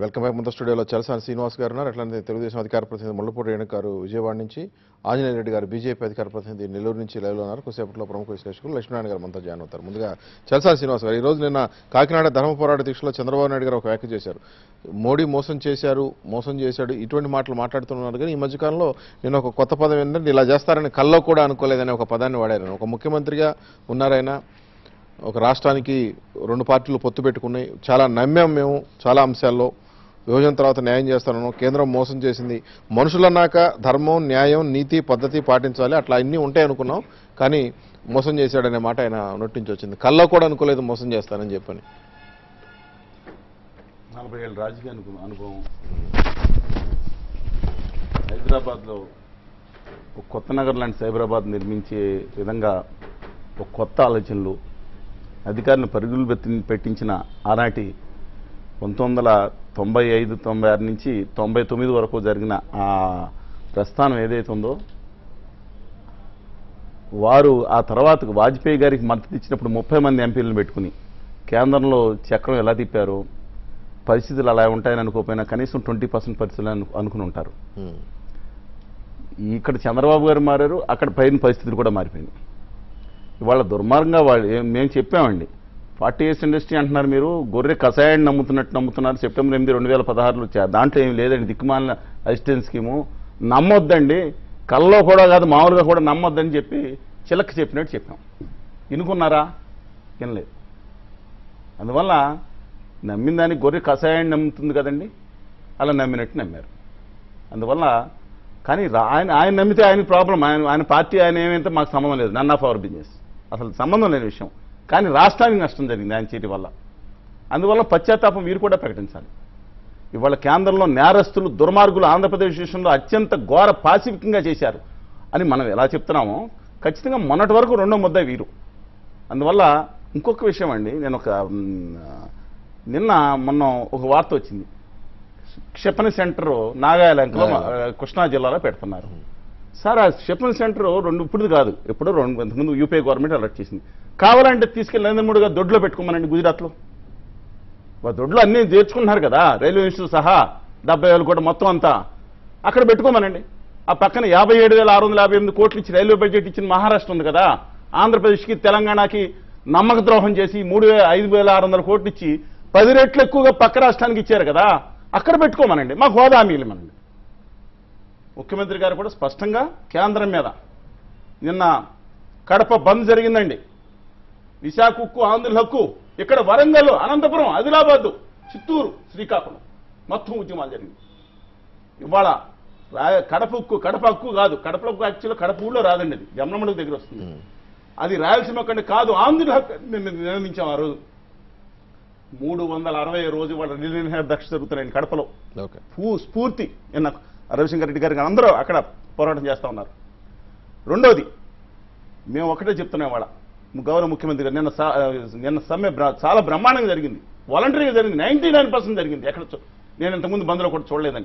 Welcome back ముందు స్టూడియోలో చలసాని శ్రీనివాస్ గారు ఉన్నారు అట్లానే తెలుగుదేశం అధికార ప్రతినిధి ముళ్ళపూడి రేణు గారు విజయవాడ నుంచి ఆంజనేయ రెడ్డి గారు బీజేపీ అధికార ప్రతినిధి నెల్లూరు నుంచి లైవ్లో ఉన్నారు కొద్దిసేపట్లో ప్రముఖ విశ్లేషకులు లక్ష్మీనారాయణ గారు మనతో జాయిన్ అవుతారు ముందుగా చలసాని శ్రీనివాస్ గారు ఈ రోజు నిన్న కాకినాడ ధర్మ పోరాట దీక్షలో చంద్రబాబు నాయుడు గారు ఒక వ్యాఖ్య చేశారు మోడీ మోసం చేశారు మోసం చేశాడు ఇటువంటి మాటలు మాట్లాడుతున్నారు కానీ ఈ మధ్యకాలంలో నేను ఒక కొత్త పదం ఏంటంటే ఇలా చేస్తారని కల్లో కూడా అనుకోలేదనే ఒక పదాన్ని వాడారు ఒక ముఖ్యమంత్రిగా ఉన్నారైనా ఒక రాష్ట్రానికి రెండు పార్టీలు పొత్తు పెట్టుకున్నాయి చాలా నమ్మాం మేము చాలా అంశాల్లో విభజన తర్వాత న్యాయం చేస్తాను కేంద్రం మోసం చేసింది మనుషులన్నాక ధర్మం న్యాయం నీతి పద్ధతి పాటించాలి అట్లా అన్నీ ఉంటాయి అనుకున్నాం కానీ మోసం చేశాడనే మాట ఆయన నోటి నుంచి వచ్చింది కల్లో కూడా అనుకోలేదు మోసం చేస్తానని చెప్పని నలభై ఏళ్ళ రాజకీయ అనుభవం అనుభవం హైదరాబాద్లో ఒక కొత్త నగర్ లాంటి సైబరాబాద్ నిర్మించే విధంగా ఒక కొత్త ఆలోచనలు అధికారులను పరుగులు పెట్టి పెట్టించిన ఆనాటి పంతొమ్మిది వందల తొంభై ఐదు తొంభై ఆరు నుంచి తొంభై తొమ్మిది వరకు జరిగిన ఆ ప్రస్థానం ఏదైతే ఉందో వారు ఆ తర్వాత వాజ్పేయి గారికి మద్దతు ఇచ్చినప్పుడు ముప్పై మంది ఎంపీలను పెట్టుకుని కేంద్రంలో చక్రం ఎలా తిప్పారు పరిస్థితులు అలా ఉంటాయని అనుకోకపోయినా కనీసం ట్వంటీ పర్సెంట్ పరిస్థితులు అను అనుకుని ఉంటారు ఉమ్. ఇక్కడ చంద్రబాబు గారు మారారు అక్కడ పైన పరిస్థితులు కూడా మారిపోయినాయి ఇవాళ దుర్మార్గంగా వాళ్ళు ఏం- మేము చెప్పామండి ఫార్టీ ఇయర్స్ ఇండస్ట్రీ అంటున్నారు మీరు గొర్రె కషాయాన్ని నమ్ముతున్నట్టు నమ్ముతున్నారు సెప్టెంబర్ ఎనిమిది రెండు వేల పదహారులో వచ్చా దాంట్లో ఏం లేదండి దిక్కుమాలిన అసిస్టెంట్ స్కీము నమ్మొద్దండి కల్లో కూడా కాదు మామూలుగా కూడా నమ్మొద్దని చెప్పి చిలక చెప్పినట్టు చెప్పాం వినుకున్నారా వినలేదు అందువల్ల నమ్మిన దానికి గొర్రె కషాయాన్ని నమ్ముతుంది కదండి అలా నమ్మినట్టు నమ్మారు అందువల్ల కానీ రా- ఆయన ఆయన నమ్మితే ఆయన ప్రాబ్లం ఆయన ఆయన పార్టీ ఆయన ఏమైతే మాకు సంబంధం లేదు నన్ ఆఫ్ అవర్ బిజినెస్ అసలు సంబంధం లేని విషయం కానీ రాష్ట్రానికి నష్టం జరిగింది ఆయన చేయడం వల్ల అందువల్ల పశ్చాత్తాపం వీరు కూడా ప్రకటించాలి ఇవాళ కేంద్రంలో నేరస్తులు దుర్మార్గులు ఆంధ్రప్రదేశ్ విషయంలో అత్యంత ఘోర పాసిఫికంగా చేశారు అని మనం ఎలా చెప్తున్నామో ఖచ్చితంగా మొన్నటి వరకు రెండో ముద్ద వీరు అందువల్ల ఇంకొక విషయం అండి నేను ఒక మ్, నిన్న మొన్న ఒక వార్త వచ్చింది క్షిపణి సెంటర్ నాగాలంకలో నాగాలాంక. ఆ, కృష్ణా జిల్లాలో పెడుతున్నారు సార్ ఆ క్షిపణి సెంటర్ రెండు ఇప్పుడు కాదు ఎప్పుడో రెండు ఇంతకుముందు యూపీఏ గవర్నమెంట్ అలర్ట్ చేసింది కావాలంటే తీసుకెళ్ళి నరేంద్ర మోడీ గారు దొడ్లో పెట్టుకోమనండి గుజరాత్లో వా దొడ్లో అన్నీ చేర్చుకుంటున్నారు కదా రైల్వే ఇన్స్టిట్యూట్ సహా డెబ్బై వేలు కూడా మొత్తం అంతా అక్కడ పెట్టుకోమనండి ఆ పక్కన యాభై ఏడు వేల ఆరు వందల యాభై ఎనిమిది కోట్లు ఇచ్చి రైల్వే బడ్జెట్ ఇచ్చిన మహారాష్ట్ర ఉంది కదా ఆంధ్రప్రదేశ్కి తెలంగాణకి నమ్మక ద్రోహం చేసి మూడు వే ఐదు వేల ఆరు వందల కోట్లు ఇచ్చి పది రెట్లు ఎక్కువగా పక్క రాష్ట్రానికి ఇచ్చారు కదా అక్కడ పెట్టుకోమనండి మాకు హోదా మిగిలిమనండి ముఖ్యమంత్రి గారు కూడా స్పష్టంగా కేంద్రం మీద నిన్న కడప బంద్ జరిగిందండి విశాఖ ఉక్కు ఆంధ్రుల హక్కు ఇక్కడ వరంగల్ అనంతపురం ఆదిలాబాద్ చిత్తూరు శ్రీకాకుళం మొత్తం ఉద్యమాలు జరిగింది ఇవాళ రా- కడప ఉక్కు కడప హక్కు కాదు కడప హక్కు యాక్చువల్గా కడప ఊళ్ళో రాదండి అది జమ్మనమడుగు దగ్గర వస్తుంది ఉమ్. అది రాయలసీమ కంటే కాదు ఆంధ్రుల హక్కు నిన్న నిర్ణయించాం ఆ రోజు మూడు వందల అరవై రోజు వాళ్ళ నిర్ణయ దక్ష జరుగుతున్నాయండి కడపలో ఓకే పూ- స్ఫూర్తి నిన్న రవిశంకర్ రెడ్డి గారికి అందరూ అక్కడ పోరాటం చేస్తా ఉన్నారు రెండోది మేము ఒకటే చెప్తున్నాం వాళ్ళ గౌరవ ముఖ్యమంత్రి గారు నిన్న సా- నిన్న సమ్మె బ్ర- చాలా బ్రహ్మాండంగా జరిగింది వాలంటరీగా జరిగింది నైన్టీ జరిగింది ఎక్కడ చూ- నేను ఇంతకుముందు బంద్లో కూడా చూడలేదండి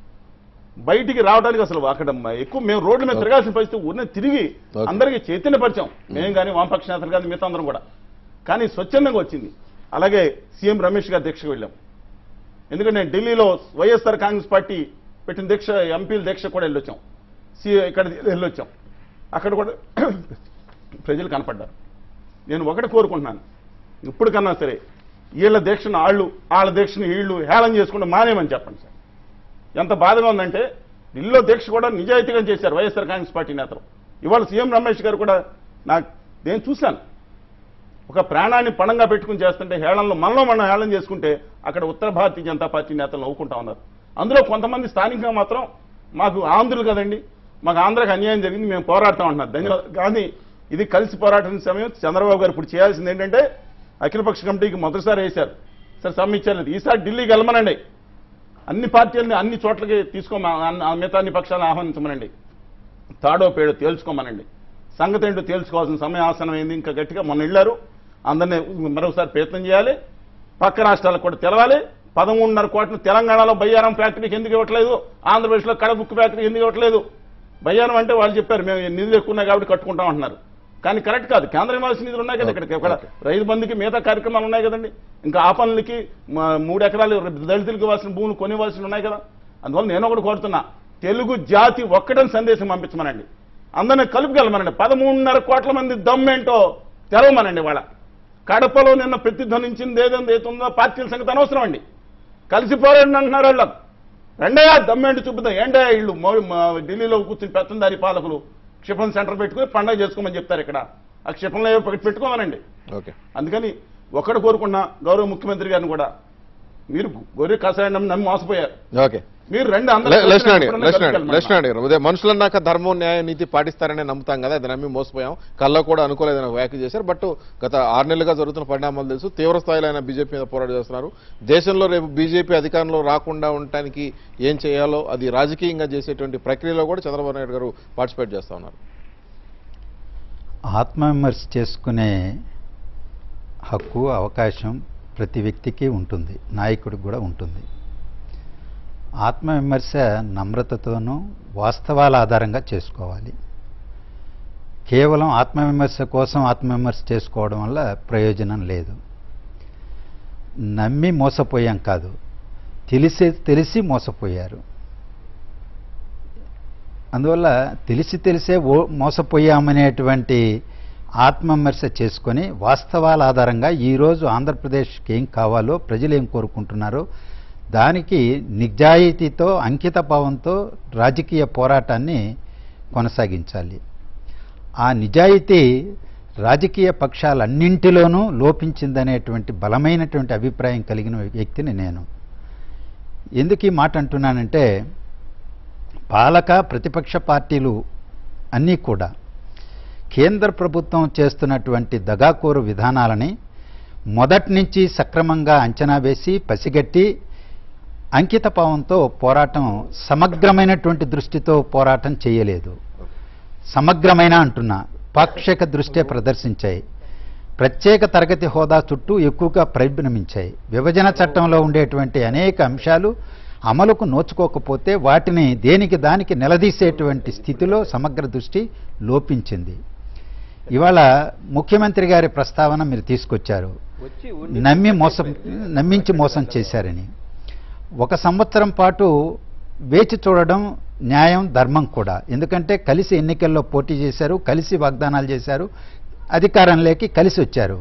బయటికి రావడానికి అసలు అక్కడ మ- ఎక్కువ మేము రోడ్ల మీద తిరగాల్సిన పరిస్థితి ఉన్న తిరిగి Okay. అందరికీ చైతన్యపరిచాం మేము కానీ వామపక్ష నేతలు కానీ మిగతా అందరం కూడా కానీ స్వచ్ఛందంగా వచ్చింది అలాగే సీఎం రమేష్ గారి దీక్షకు వెళ్ళాం ఎందుకంటే నేను ఢిల్లీలో వైఎస్ఆర్ కాంగ్రెస్ పార్టీ పెట్టిన దీక్ష ఎంపీల దీక్ష కూడా వెళ్ళొచ్చాం సి ఇక్కడ వెళ్ళొచ్చాం అక్కడ కూడా ప్రజలు కనపడ్డారు నేను ఒకటి కోరుకుంటున్నాను ఇప్పటికన్నా సరే వీళ్ళ దీక్షను ఆళ్ళు వాళ్ళ దీక్షను వీళ్ళు హేళన చేసుకుంటే మానేమని చెప్పండి సార్ ఎంత బాధగా ఉందంటే ఢిల్లీలో దీక్ష కూడా నిజాయితీగా చేశారు వైఎస్ఆర్ కాంగ్రెస్ పార్టీ నేతలు ఇవాళ సీఎం రమేష్ గారు కూడా నాకు నేను చూశాను ఒక ప్రాణాన్ని పణంగా పెట్టుకుని చేస్తుంటే హేళనలో మనలో మనం హేళన చేసుకుంటే అక్కడ ఉత్తర భారతీయ జనతా పార్టీ నేతలు నవ్వుకుంటా ఉన్నారు అందులో కొంతమంది స్థానికంగా మాత్రం మాకు ఆంధ్రులు కదండి మాకు ఆంధ్రాకి అన్యాయం జరిగింది మేము పోరాడతాం అంటున్నారు ధన్యవాదాలు కానీ ఇది కలిసి పోరాటం సమయం చంద్రబాబు గారు ఇప్పుడు చేయాల్సింది ఏంటంటే అఖిలపక్ష కమిటీకి మొదటిసారి వేశారు సరే సమ్మె ఇచ్చారు ఈసారి ఢిల్లీకి వెళ్ళమనండి అన్ని పార్టీలని అన్ని చోట్లకి తీసుకోమ అన్ని- మిగతా అన్ని పక్షాలను ఆహ్వానించమనండి తాడో పేడో తేల్చుకోమనండి సంగతి ఏంటో తేల్చుకోవాల్సిన సమయం ఆసనం అయింది ఇంకా గట్టిగా మొన్న వెళ్ళారు అందరినీ మరొకసారి ప్రయత్నం చేయాలి పక్క రాష్ట్రాలకు కూడా తెలవాలి పదమూడున్నర కోట్ల తెలంగాణలో బయ్యారం ఫ్యాక్టరీకి ఎందుకు ఇవ్వట్లేదు ఆంధ్రప్రదేశ్లో కడబుక్ ఫ్యాక్టరీ ఎందుకు ఇవ్వట్లేదు బయ్యారం అంటే వాళ్ళు చెప్పారు మేము నిధులు ఎక్కువ ఉన్నాయి కాబట్టి కట్టుకుంటాం అంటున్నారు కానీ కరెక్ట్ కాదు కేంద్రం ఇవ్వాల్సిన నిధులు ఉన్నాయి కదా ఇక్కడ ఇక్కడ రైతు బంధుకి మిగతా కార్యక్రమాలు ఉన్నాయి కదండి ఇంకా ఆ పనులకి మా- మూడు ఎకరాలు దళితులకు ఇవ్వాల్సిన భూములు కొనివ్వాల్సి ఉన్నాయి కదా అందువల్ల నేను ఒకటి కోరుతున్నా తెలుగు జాతి ఒక్కడని సందేశం పంపించమనండి అందరిని కలుపుకెళ్ళమనండి పదమూడున్నర కోట్ల మంది దమ్మేంటో తెరవమనండి వాళ్ళ కడపలో నిన్న ప్రతిధ్వనించింది ఏదంది ఏతుందో పార్టీల సంగతి అనవసరం అండి కలిసిపోరండి అంటున్నారు వాళ్ళు రెండయ్యా దమ్మేంటి చూపుతాం ఏంటయ్యా వీళ్ళు మౌ- మా ఢిల్లీలో కూర్చుని పెత్తందారి పాలకులు క్షిపణి సెంటర్ పెట్టుకుని పండగ చేసుకోమని చెప్తారు ఇక్కడ ఆ క్షిపణిలో ఏవో పెట్టి పెట్టుకోమనండి ఓకే అందుకని ఒక్కడు కోరుకున్నా గౌరవ ముఖ్యమంత్రి గారిని కూడా మీరు గొర్రె కషాయం నమ్మి నమ్మి మోసపోయారు ఓకే మీరు రెండు లక్ష్మణ్ అందరూ లక్ష్మణ్ లక్ష్మణ్ గారు ఉదయం మనుషులన్నాక ధర్మం న్యాయ నీతి పాటిస్తారనే నమ్ముతాం కదా అది నమ్మి మోసపోయాం కల్లో కూడా అనుకోలేదని ఒక వ్యాఖ్య చేశారు బట్ గత ఆరు నెలలుగా జరుగుతున్న పరిణామాలు తెలుసు తీవ్ర స్థాయిలో ఆయన బీజేపీ మీద పోరాటం చేస్తున్నారు దేశంలో రేపు బీజేపీ అధికారంలో రాకుండా ఉండటానికి ఏం చేయాలో అది రాజకీయంగా చేసేటువంటి ప్రక్రియలో కూడా చంద్రబాబు నాయుడు గారు పార్టిసిపేట్ చేస్తా ఉన్నారు ఆత్మవిమర్శ చేసుకునే హక్కు అవకాశం ప్రతి వ్యక్తికి ఉంటుంది నాయకుడికి కూడా ఉంటుంది ఆత్మవిమర్శ నమ్రతతోనూ వాస్తవాల ఆధారంగా చేసుకోవాలి కేవలం ఆత్మవిమర్శ కోసం ఆత్మవిమర్శ చేసుకోవడం వల్ల ప్రయోజనం లేదు నమ్మి మోసపోయాం కాదు తెలిసి తెలిసి మోసపోయారు అందువల్ల తెలిసి తెలిసే ఓ మోసపోయామనేటువంటి ఆత్మవిమర్శ చేసుకొని వాస్తవాల ఆధారంగా ఈరోజు ఆంధ్రప్రదేశ్కి ఏం కావాలో ప్రజలు ఏం కోరుకుంటున్నారో దానికి నిజాయితీతో అంకిత భావంతో రాజకీయ పోరాటాన్ని కొనసాగించాలి ఆ నిజాయితీ రాజకీయ పక్షాలన్నింటిలోనూ లోపించిందనేటువంటి బలమైనటువంటి అభిప్రాయం కలిగిన వ్యక్తిని నేను ఎందుకు ఈ మాట అంటున్నానంటే పాలక ప్రతిపక్ష పార్టీలు అన్నీ కూడా కేంద్ర ప్రభుత్వం చేస్తున్నటువంటి దగాకోరు విధానాలని మొదటి నుంచి సక్రమంగా అంచనా వేసి పసిగట్టి అంకితభావంతో పోరాటం సమగ్రమైనటువంటి దృష్టితో పోరాటం చేయలేదు సమగ్రమైన అంటున్నా పాక్షిక దృష్టే ప్రదర్శించాయి ప్రత్యేక తరగతి హోదా చుట్టూ ఎక్కువగా పరిభ్రమించాయి విభజన చట్టంలో ఉండేటువంటి అనేక అంశాలు అమలుకు నోచుకోకపోతే వాటిని దేనికి దానికి నిలదీసేటువంటి స్థితిలో సమగ్ర దృష్టి లోపించింది ఇవాళ ముఖ్యమంత్రి గారి ప్రస్తావన మీరు తీసుకొచ్చారు నమ్మి మోసం నమ్మించి మోసం చేశారని ఒక సంవత్సరం పాటు వేచి చూడడం న్యాయం ధర్మం కూడా ఎందుకంటే కలిసి ఎన్నికల్లో పోటీ చేశారు కలిసి వాగ్దానాలు చేశారు అధికారంలోకి కలిసి వచ్చారు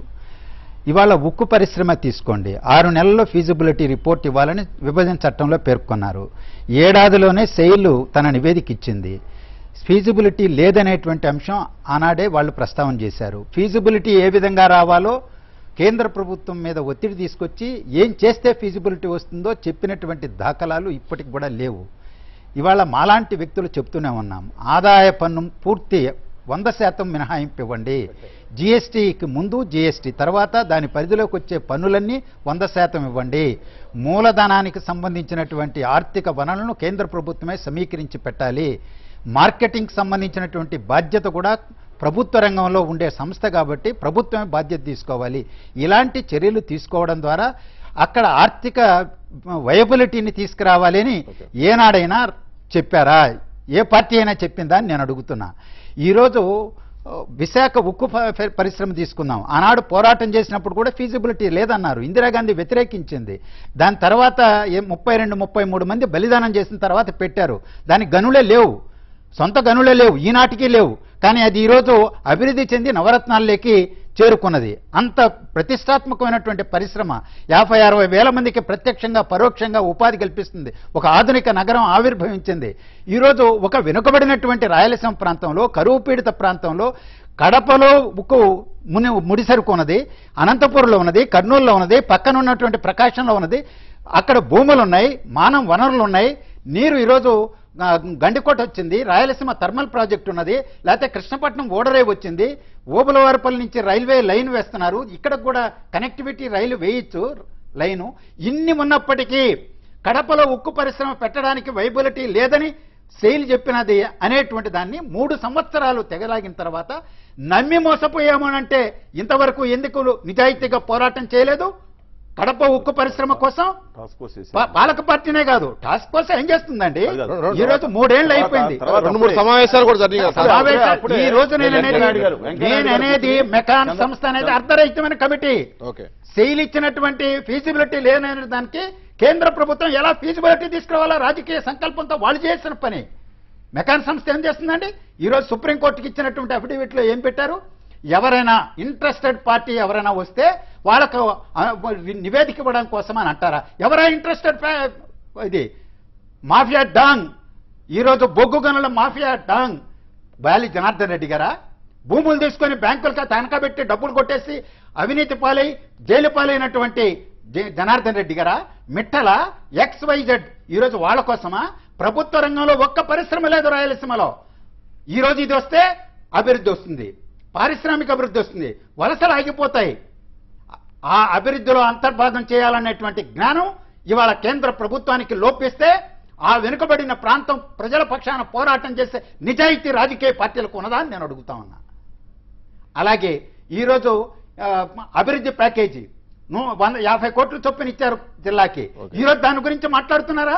ఇవాళ ఉక్కు పరిశ్రమ తీసుకోండి ఆరు నెలల్లో ఫీజిబిలిటీ రిపోర్ట్ ఇవ్వాలని విభజన చట్టంలో పేర్కొన్నారు ఏడాదిలోనే సెయిల్ తన నివేదిక ఇచ్చింది ఫీజిబిలిటీ లేదనేటువంటి అంశం ఆనాడే వాళ్ళు ప్రస్తావన చేశారు ఫీజిబిలిటీ ఏ విధంగా రావాలో కేంద్ర ప్రభుత్వం మీద ఒత్తిడి తీసుకొచ్చి ఏం చేస్తే ఫీజిబిలిటీ వస్తుందో చెప్పినటువంటి దాఖలాలు ఇప్పటికి కూడా లేవు ఇవాళ మాలాంటి వ్యక్తులు చెప్తూనే ఉన్నాం ఆదాయ పన్ను పూర్తి వంద శాతం మినహాయింపు ఇవ్వండి జీఎస్టీకి ముందు జీఎస్టీ తర్వాత దాని పరిధిలోకి వచ్చే పన్నులన్నీ వంద శాతం ఇవ్వండి మూలధనానికి సంబంధించినటువంటి ఆర్థిక వనరులను కేంద్ర ప్రభుత్వమే సమీకరించి పెట్టాలి మార్కెటింగ్ సంబంధించినటువంటి బాధ్యత కూడా ప్రభుత్వ రంగంలో ఉండే సంస్థ కాబట్టి ప్రభుత్వమే బాధ్యత తీసుకోవాలి ఇలాంటి చర్యలు తీసుకోవడం ద్వారా అక్కడ ఆర్థిక వయబిలిటీని తీసుకురావాలని ఏనాడైనా చెప్పారా ఏ పార్టీ అయినా చెప్పిందా అని నేను అడుగుతున్నా ఈరోజు ఆ, విశాఖ ఉక్కు ప- పరిశ్రమ తీసుకుందాం ఆనాడు పోరాటం చేసినప్పుడు కూడా ఫీజిబిలిటీ లేదన్నారు ఇందిరాగాంధీ వ్యతిరేకించింది దాని తర్వాత ఏ ముప్పై రెండు ముప్పై మూడు మంది బలిదానం చేసిన తర్వాత పెట్టారు దానికి గనులే లేవు సొంత గనులే లేవు ఈనాటికి లేవు కానీ అది ఈరోజు అభివృద్ధి చెంది నవరత్నాల్లోకి చేరుకున్నది అంత ప్రతిష్టాత్మకమైనటువంటి పరిశ్రమ యాభై అరవై వేల మందికి ప్రత్యక్షంగా పరోక్షంగా ఉపాధి కల్పిస్తుంది ఒక ఆధునిక నగరం ఆవిర్భవించింది ఈరోజు ఒక వెనుకబడినటువంటి రాయలసీమ ప్రాంతంలో కరువు పీడిత ప్రాంతంలో కడపలో ఉక్కు ముని ముడిసరుకు ఉన్నది అనంతపురంలో ఉన్నది కర్నూలులో ఉన్నది పక్కన ఉన్నటువంటి ప్రకాశంలో ఉన్నది అక్కడ భూములు ఉన్నాయి మానవ వనరులు ఉన్నాయి నీరు ఈరోజు ఆ, గండికోట వచ్చింది రాయలసీమ థర్మల్ ప్రాజెక్ట్ ఉన్నది లేకపోతే కృష్ణపట్నం ఓడరే వచ్చింది ఓబులవారిపల్లి నుంచి రైల్వే లైన్ వేస్తున్నారు ఇక్కడ కూడా కనెక్టివిటీ రైలు వేయచ్చు లైను ఇన్ని ఉన్నప్పటికీ కడపలో ఉక్కు పరిశ్రమ పెట్టడానికి వైబిలిటీ లేదని సెయిల్ చెప్పినది అనేటువంటి దాన్ని మూడు సంవత్సరాలు తెగలాగిన తర్వాత నమ్మి మోసపోయామనంటే ఇంతవరకు ఎందుకు నిజాయితీగా పోరాటం చేయలేదు కడప ఉక్కు పరిశ్రమ కోసం టాస్క్ ఫోర్స్ చేశారు. పా- పాలక పార్టీనే కాదు టాస్క్ ఫోర్స్ ఏం చేస్తుందండి అది కాదు. ఈ రోజు మూడేళ్లు తర్వాత- అయిపోయింది తర్వాత రెండు మూడు సమావేశాలు కూడా జరిగాయి కదా సార్. సమావేశాలు- అప్పుడే- ఈ రోజు నేను వెంకయ్య అనేది నాయుడు గారు, వెంకయ్య నేను నాయుడు గారు అనేది కూర్చుని- మెకాన్ చంద్ర- సంస్థ అనేది చంద్ర- అర్ధరహితమైన కమిటీ ఓకే సెయిల్ ఇచ్చినటువంటి ఫీజిబిలిటీ లేననే దానికి కేంద్ర ప్రభుత్వం ఎలా ఫీజిబిలిటీ తీసుకురావాలో రాజకీయ సంకల్పంతో వాళ్ళు చేసిన పని మెకాన్ సంస్థ ఏం చేస్తుందండి ఈరోజు సుప్రీంకోర్టుకి ఇచ్చినటువంటి అఫిడవిట్లో ఏం పెట్టారు ఎవరైనా ఇంట్రెస్టెడ్ పార్టీ ఎవరైనా వస్తే వాళ్ళకు ఆ, నివేదిక ఇవ్వడం కోసం అని అంటారా ఎవరా ఇంట్రెస్టెడ్ ఇది మాఫియా డాంగ్ ఈరోజు బొగ్గు గనుల మాఫియా డాంగ్ బాలి జనార్దన్ రెడ్డి గారా భూములు తీసుకొని బ్యాంకులకు తనఖా పెట్టి డబ్బులు కొట్టేసి అవినీతి పాలై జైలు పాలైనటువంటి జే- జనార్దన్ రెడ్డి గారా మిట్టల ఎక్స్ వైజెడ్ ఈరోజు వాళ్ళ కోసమా ప్రభుత్వ రంగంలో ఒక్క పరిశ్రమ లేదు రాయలసీమలో ఈ రోజు ఇది వస్తే అభివృద్ధి వస్తుంది పారిశ్రామిక అభివృద్ధి వస్తుంది వలసలు ఆగిపోతాయి ఆ అభివృద్ధిలో అంతర్భాగం చేయాలనేటువంటి జ్ఞానం ఇవాళ కేంద్ర ప్రభుత్వానికి లోపిస్తే ఆ వెనుకబడిన ప్రాంతం ప్రజల పక్షాన పోరాటం చేసే నిజాయితీ రాజకీయ పార్టీలకు ఉన్నదా అని నేను అడుగుతా ఉన్నా అలాగే ఈరోజు ఆ, అభివృద్ధి ప్యాకేజీ ను- వంద యాభై కోట్ల చొప్పున ఇచ్చారు జిల్లాకి ఓకే. ఈరోజు దాని గురించి మాట్లాడుతున్నారా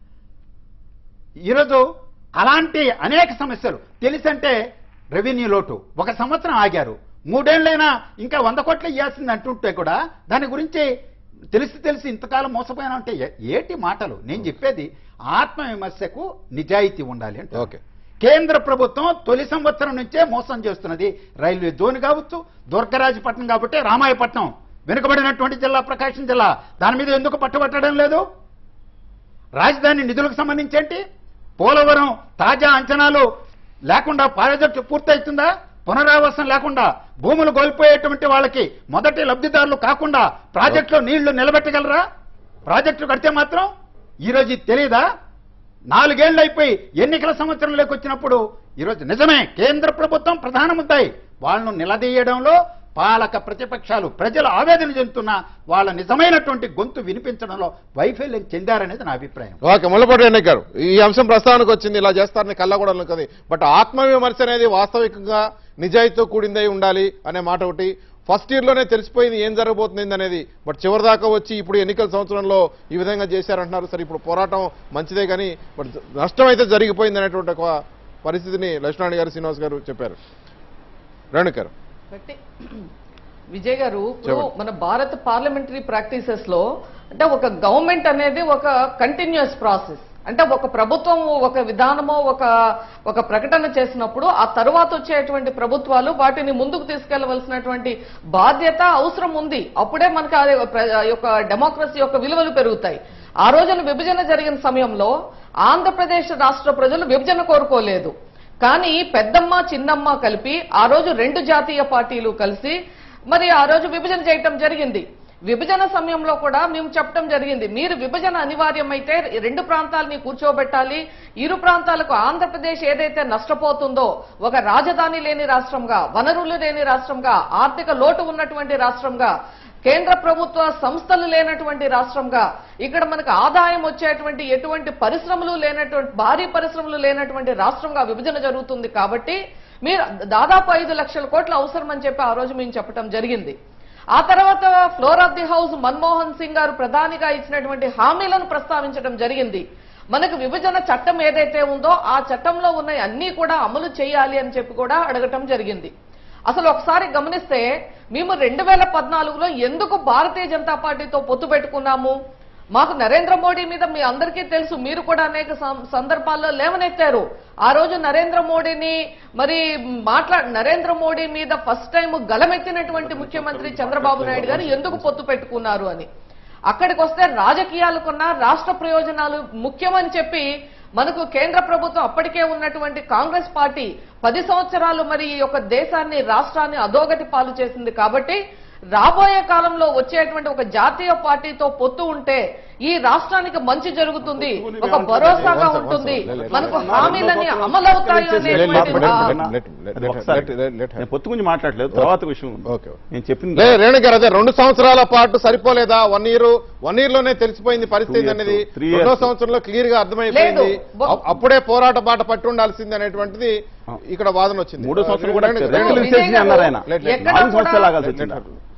ఈరోజు అలాంటి అనేక సమస్యలు తెలిసంటే రెవెన్యూ లోటు ఒక సంవత్సరం ఆగారు మూడేళ్లైనా ఇంకా వంద కోట్లు ఇవ్వాల్సింది అంటుంటే కూడా దాని గురించి తెలిసి తెలిసి ఇంతకాలం మోసపోయినా అంటే ఏ- ఏటి మాటలు నేను చెప్పేది ఆత్మవిమర్శకు నిజాయితీ ఉండాలి అంటే ఓకే కేంద్ర ప్రభుత్వం తొలి సంవత్సరం నుంచే మోసం చేస్తున్నది రైల్వే జోన్ కావచ్చు దుర్గరాజపట్నం కాబట్టి రామాయపట్నం వెనుకబడినటువంటి జిల్లా ప్రకాశం జిల్లా దాని మీద ఎందుకు పట్టుబట్టడం లేదు రాజధాని నిధులకు సంబంధించి ఏంటి పోలవరం తాజా అంచనాలు లేకుండా ప్రాజెక్టు పూర్తవుతుందా పునరావాసం లేకుండా భూములు కోల్పోయేటువంటి వాళ్ళకి మొదటి లబ్ధిదారులు కాకుండా ప్రాజెక్టులో నీళ్లు నిలబెట్టగలరా ప్రాజెక్టు కడితే మాత్రం ఈరోజు ఇది తెలియదా నాలుగేళ్లు అయిపోయి ఎన్నికల సంవత్సరంలోకి వచ్చినప్పుడు ఈరోజు నిజమే కేంద్ర ప్రభుత్వం ప్రధాన ముద్దాయి వాళ్ళను నిలదీయడంలో పాలక ప్రతిపక్షాలు ప్రజలు ఆవేదన చెందుతున్న వాళ్ళ నిజమైనటువంటి గొంతు వినిపించడంలో వైఫల్యం చెందారనేది నా అభిప్రాయం ఓకే ముళ్ళపూడి ఎన్నిక గారు ఈ అంశం ప్రస్తావనకు వచ్చింది ఇలా చేస్తారని కళ్ళగూడలు కదా బట్ ఆత్మవిమర్శ అనేది వాస్తవికంగా నిజాయితీతో కూడిందై ఉండాలి అనే మాట ఒకటి ఫస్ట్ ఇయర్ లోనే తెలిసిపోయింది ఏం జరగబోతుంది అనేది బట్ చివరిదాకా వచ్చి ఇప్పుడు ఎన్నికల సంవత్సరంలో ఈ విధంగా చేశారంటున్నారు సరే ఇప్పుడు పోరాటం మంచిదే కానీ బట్ నష్టం అయితే జరిగిపోయింది అనేటువంటి ఒక పరిస్థితిని లక్ష్మణ్ గారు శ్రీనివాస్ గారు చెప్పారు రేణుక గారు బట్టి విజయ్ గారు ఇప్పుడు చెప్పండి. మన భారత పార్లమెంటరీ ప్రాక్టీసెస్ లో అంటే ఒక గవర్నమెంట్ అనేది ఒక కంటిన్యూస్ ప్రాసెస్ అంటే ఒక ప్రభుత్వం ఒక విధానమో ఒక ఒక ప్రకటన చేసినప్పుడు ఆ తరువాత వచ్చేటువంటి ప్రభుత్వాలు వాటిని ముందుకు తీసుకెళ్లవలసినటువంటి బాధ్యత అవసరం ఉంది అప్పుడే మనకు అది ప్ర- యొక్క డెమోక్రసీ యొక్క విలువలు పెరుగుతాయి ఆ రోజున విభజన జరిగిన సమయంలో ఆంధ్రప్రదేశ్ రాష్ట్ర ప్రజలు విభజన కోరుకోలేదు కానీ పెద్దమ్మ చిన్నమ్మ కలిపి ఆ రోజు రెండు జాతీయ పార్టీలు కలిసి మరి ఆ రోజు విభజన చేయటం జరిగింది విభజన సమయంలో కూడా మేము చెప్పడం జరిగింది మీరు విభజన అనివార్యమైతే ఈ రెండు ప్రాంతాలని కూర్చోబెట్టాలి ఇరు ప్రాంతాలకు ఆంధ్రప్రదేశ్ ఏదైతే నష్టపోతుందో ఒక రాజధాని లేని రాష్ట్రంగా వనరులు లేని రాష్ట్రంగా ఆర్థిక లోటు ఉన్నటువంటి రాష్ట్రంగా కేంద్ర ప్రభుత్వ సంస్థలు లేనటువంటి రాష్ట్రంగా ఇక్కడ మనకు ఆదాయం వచ్చేటువంటి ఎటువంటి పరిశ్రమలు లేనటువంటి భారీ పరిశ్రమలు లేనటువంటి రాష్ట్రంగా విభజన జరుగుతుంది కాబట్టి మీరు దాదాపు ఐదు లక్షల కోట్లు అవసరం అని చెప్పి ఆ రోజు మేము చెప్పడం జరిగింది ఆ తర్వాత floor of the house Manmohan Singh గారు ప్రధానిగా ఇచ్చినటువంటి హామీలను ప్రస్తావించడం జరిగింది మనకు విభజన చట్టం ఏదైతే ఉందో ఆ చట్టంలో ఉన్న అన్ని కూడా అమలు చేయాలి అని చెప్పి కూడా అడగటం జరిగింది అసలు ఒకసారి గమనిస్తే మేము రెండు వేల పద్నాలుగులో ఎందుకు భారతీయ జనతా పార్టీతో పొత్తు పెట్టుకున్నాము మాకు నరేంద్ర మోడీ మీద మీ అందరికీ తెలుసు మీరు కూడా అనేక సం- సందర్భాల్లో లేవనెత్తారు ఆ రోజు నరేంద్ర మోడీని మరి మాట్లా నరేంద్ర మోడీ మీద ఫస్ట్ టైం గలమెత్తినటువంటి ముఖ్యమంత్రి చంద్రబాబు నాయుడు గారు ఎందుకు పొత్తు పెట్టుకున్నారు అని అక్కడికి వస్తే రాజకీయాలు కన్నా రాష్ట్ర ప్రయోజనాలు ముఖ్యమని చెప్పి మనకు కేంద్ర ప్రభుత్వం అప్పటికే ఉన్నటువంటి కాంగ్రెస్ పార్టీ పది సంవత్సరాలు మరి ఈ యొక్క దేశాన్ని రాష్ట్రాన్ని అధోగతి పాలు చేసింది కాబట్టి రాబోయే కాలంలో వచ్చేటువంటి ఒక జాతీయ పార్టీతో పొత్తు ఉంటే ఈ రాష్ట్రానికి మంచి జరుగుతుంది ఒక భరోసాగా ఉంటుంది మనకు హామీలని అమలవుతాయి అనేటువంటి ఆ- అది ఒకసారి. నేను పొత్తు గురించి మాట్లాడలేదు తర్వాత విషయం ఉంది. ఓకే. నేను చెప్పింది లే రేణు గారు అదే రెండు సంవత్సరాల పాటు సరిపోలేదా వన్ ఇయర్ వన్ ఇయర్ లోనే తెలిసిపోయింది పరిస్థితి Two years, అనేది three రెండో years. సంవత్సరంలో క్లియర్ గా అర్థమైపోయింది లేదు. బొ- అప్- అప్పుడే పోరాట బాట పట్టి ఉండాల్సింది అనేటువంటిది ఇక్కడ వాదన వచ్చింది మూడో సంవత్సరం కూడా రేణు- రెగ్యులర్ రేణు- విజయ్ చేసి గారు అన్నారు ఆయన లేదు, లేదు. ఎక్కడా నాలుగు కూడా సంవత్సరాలు ఆగాల్సి లేదు, వచ్చిందా లేదు.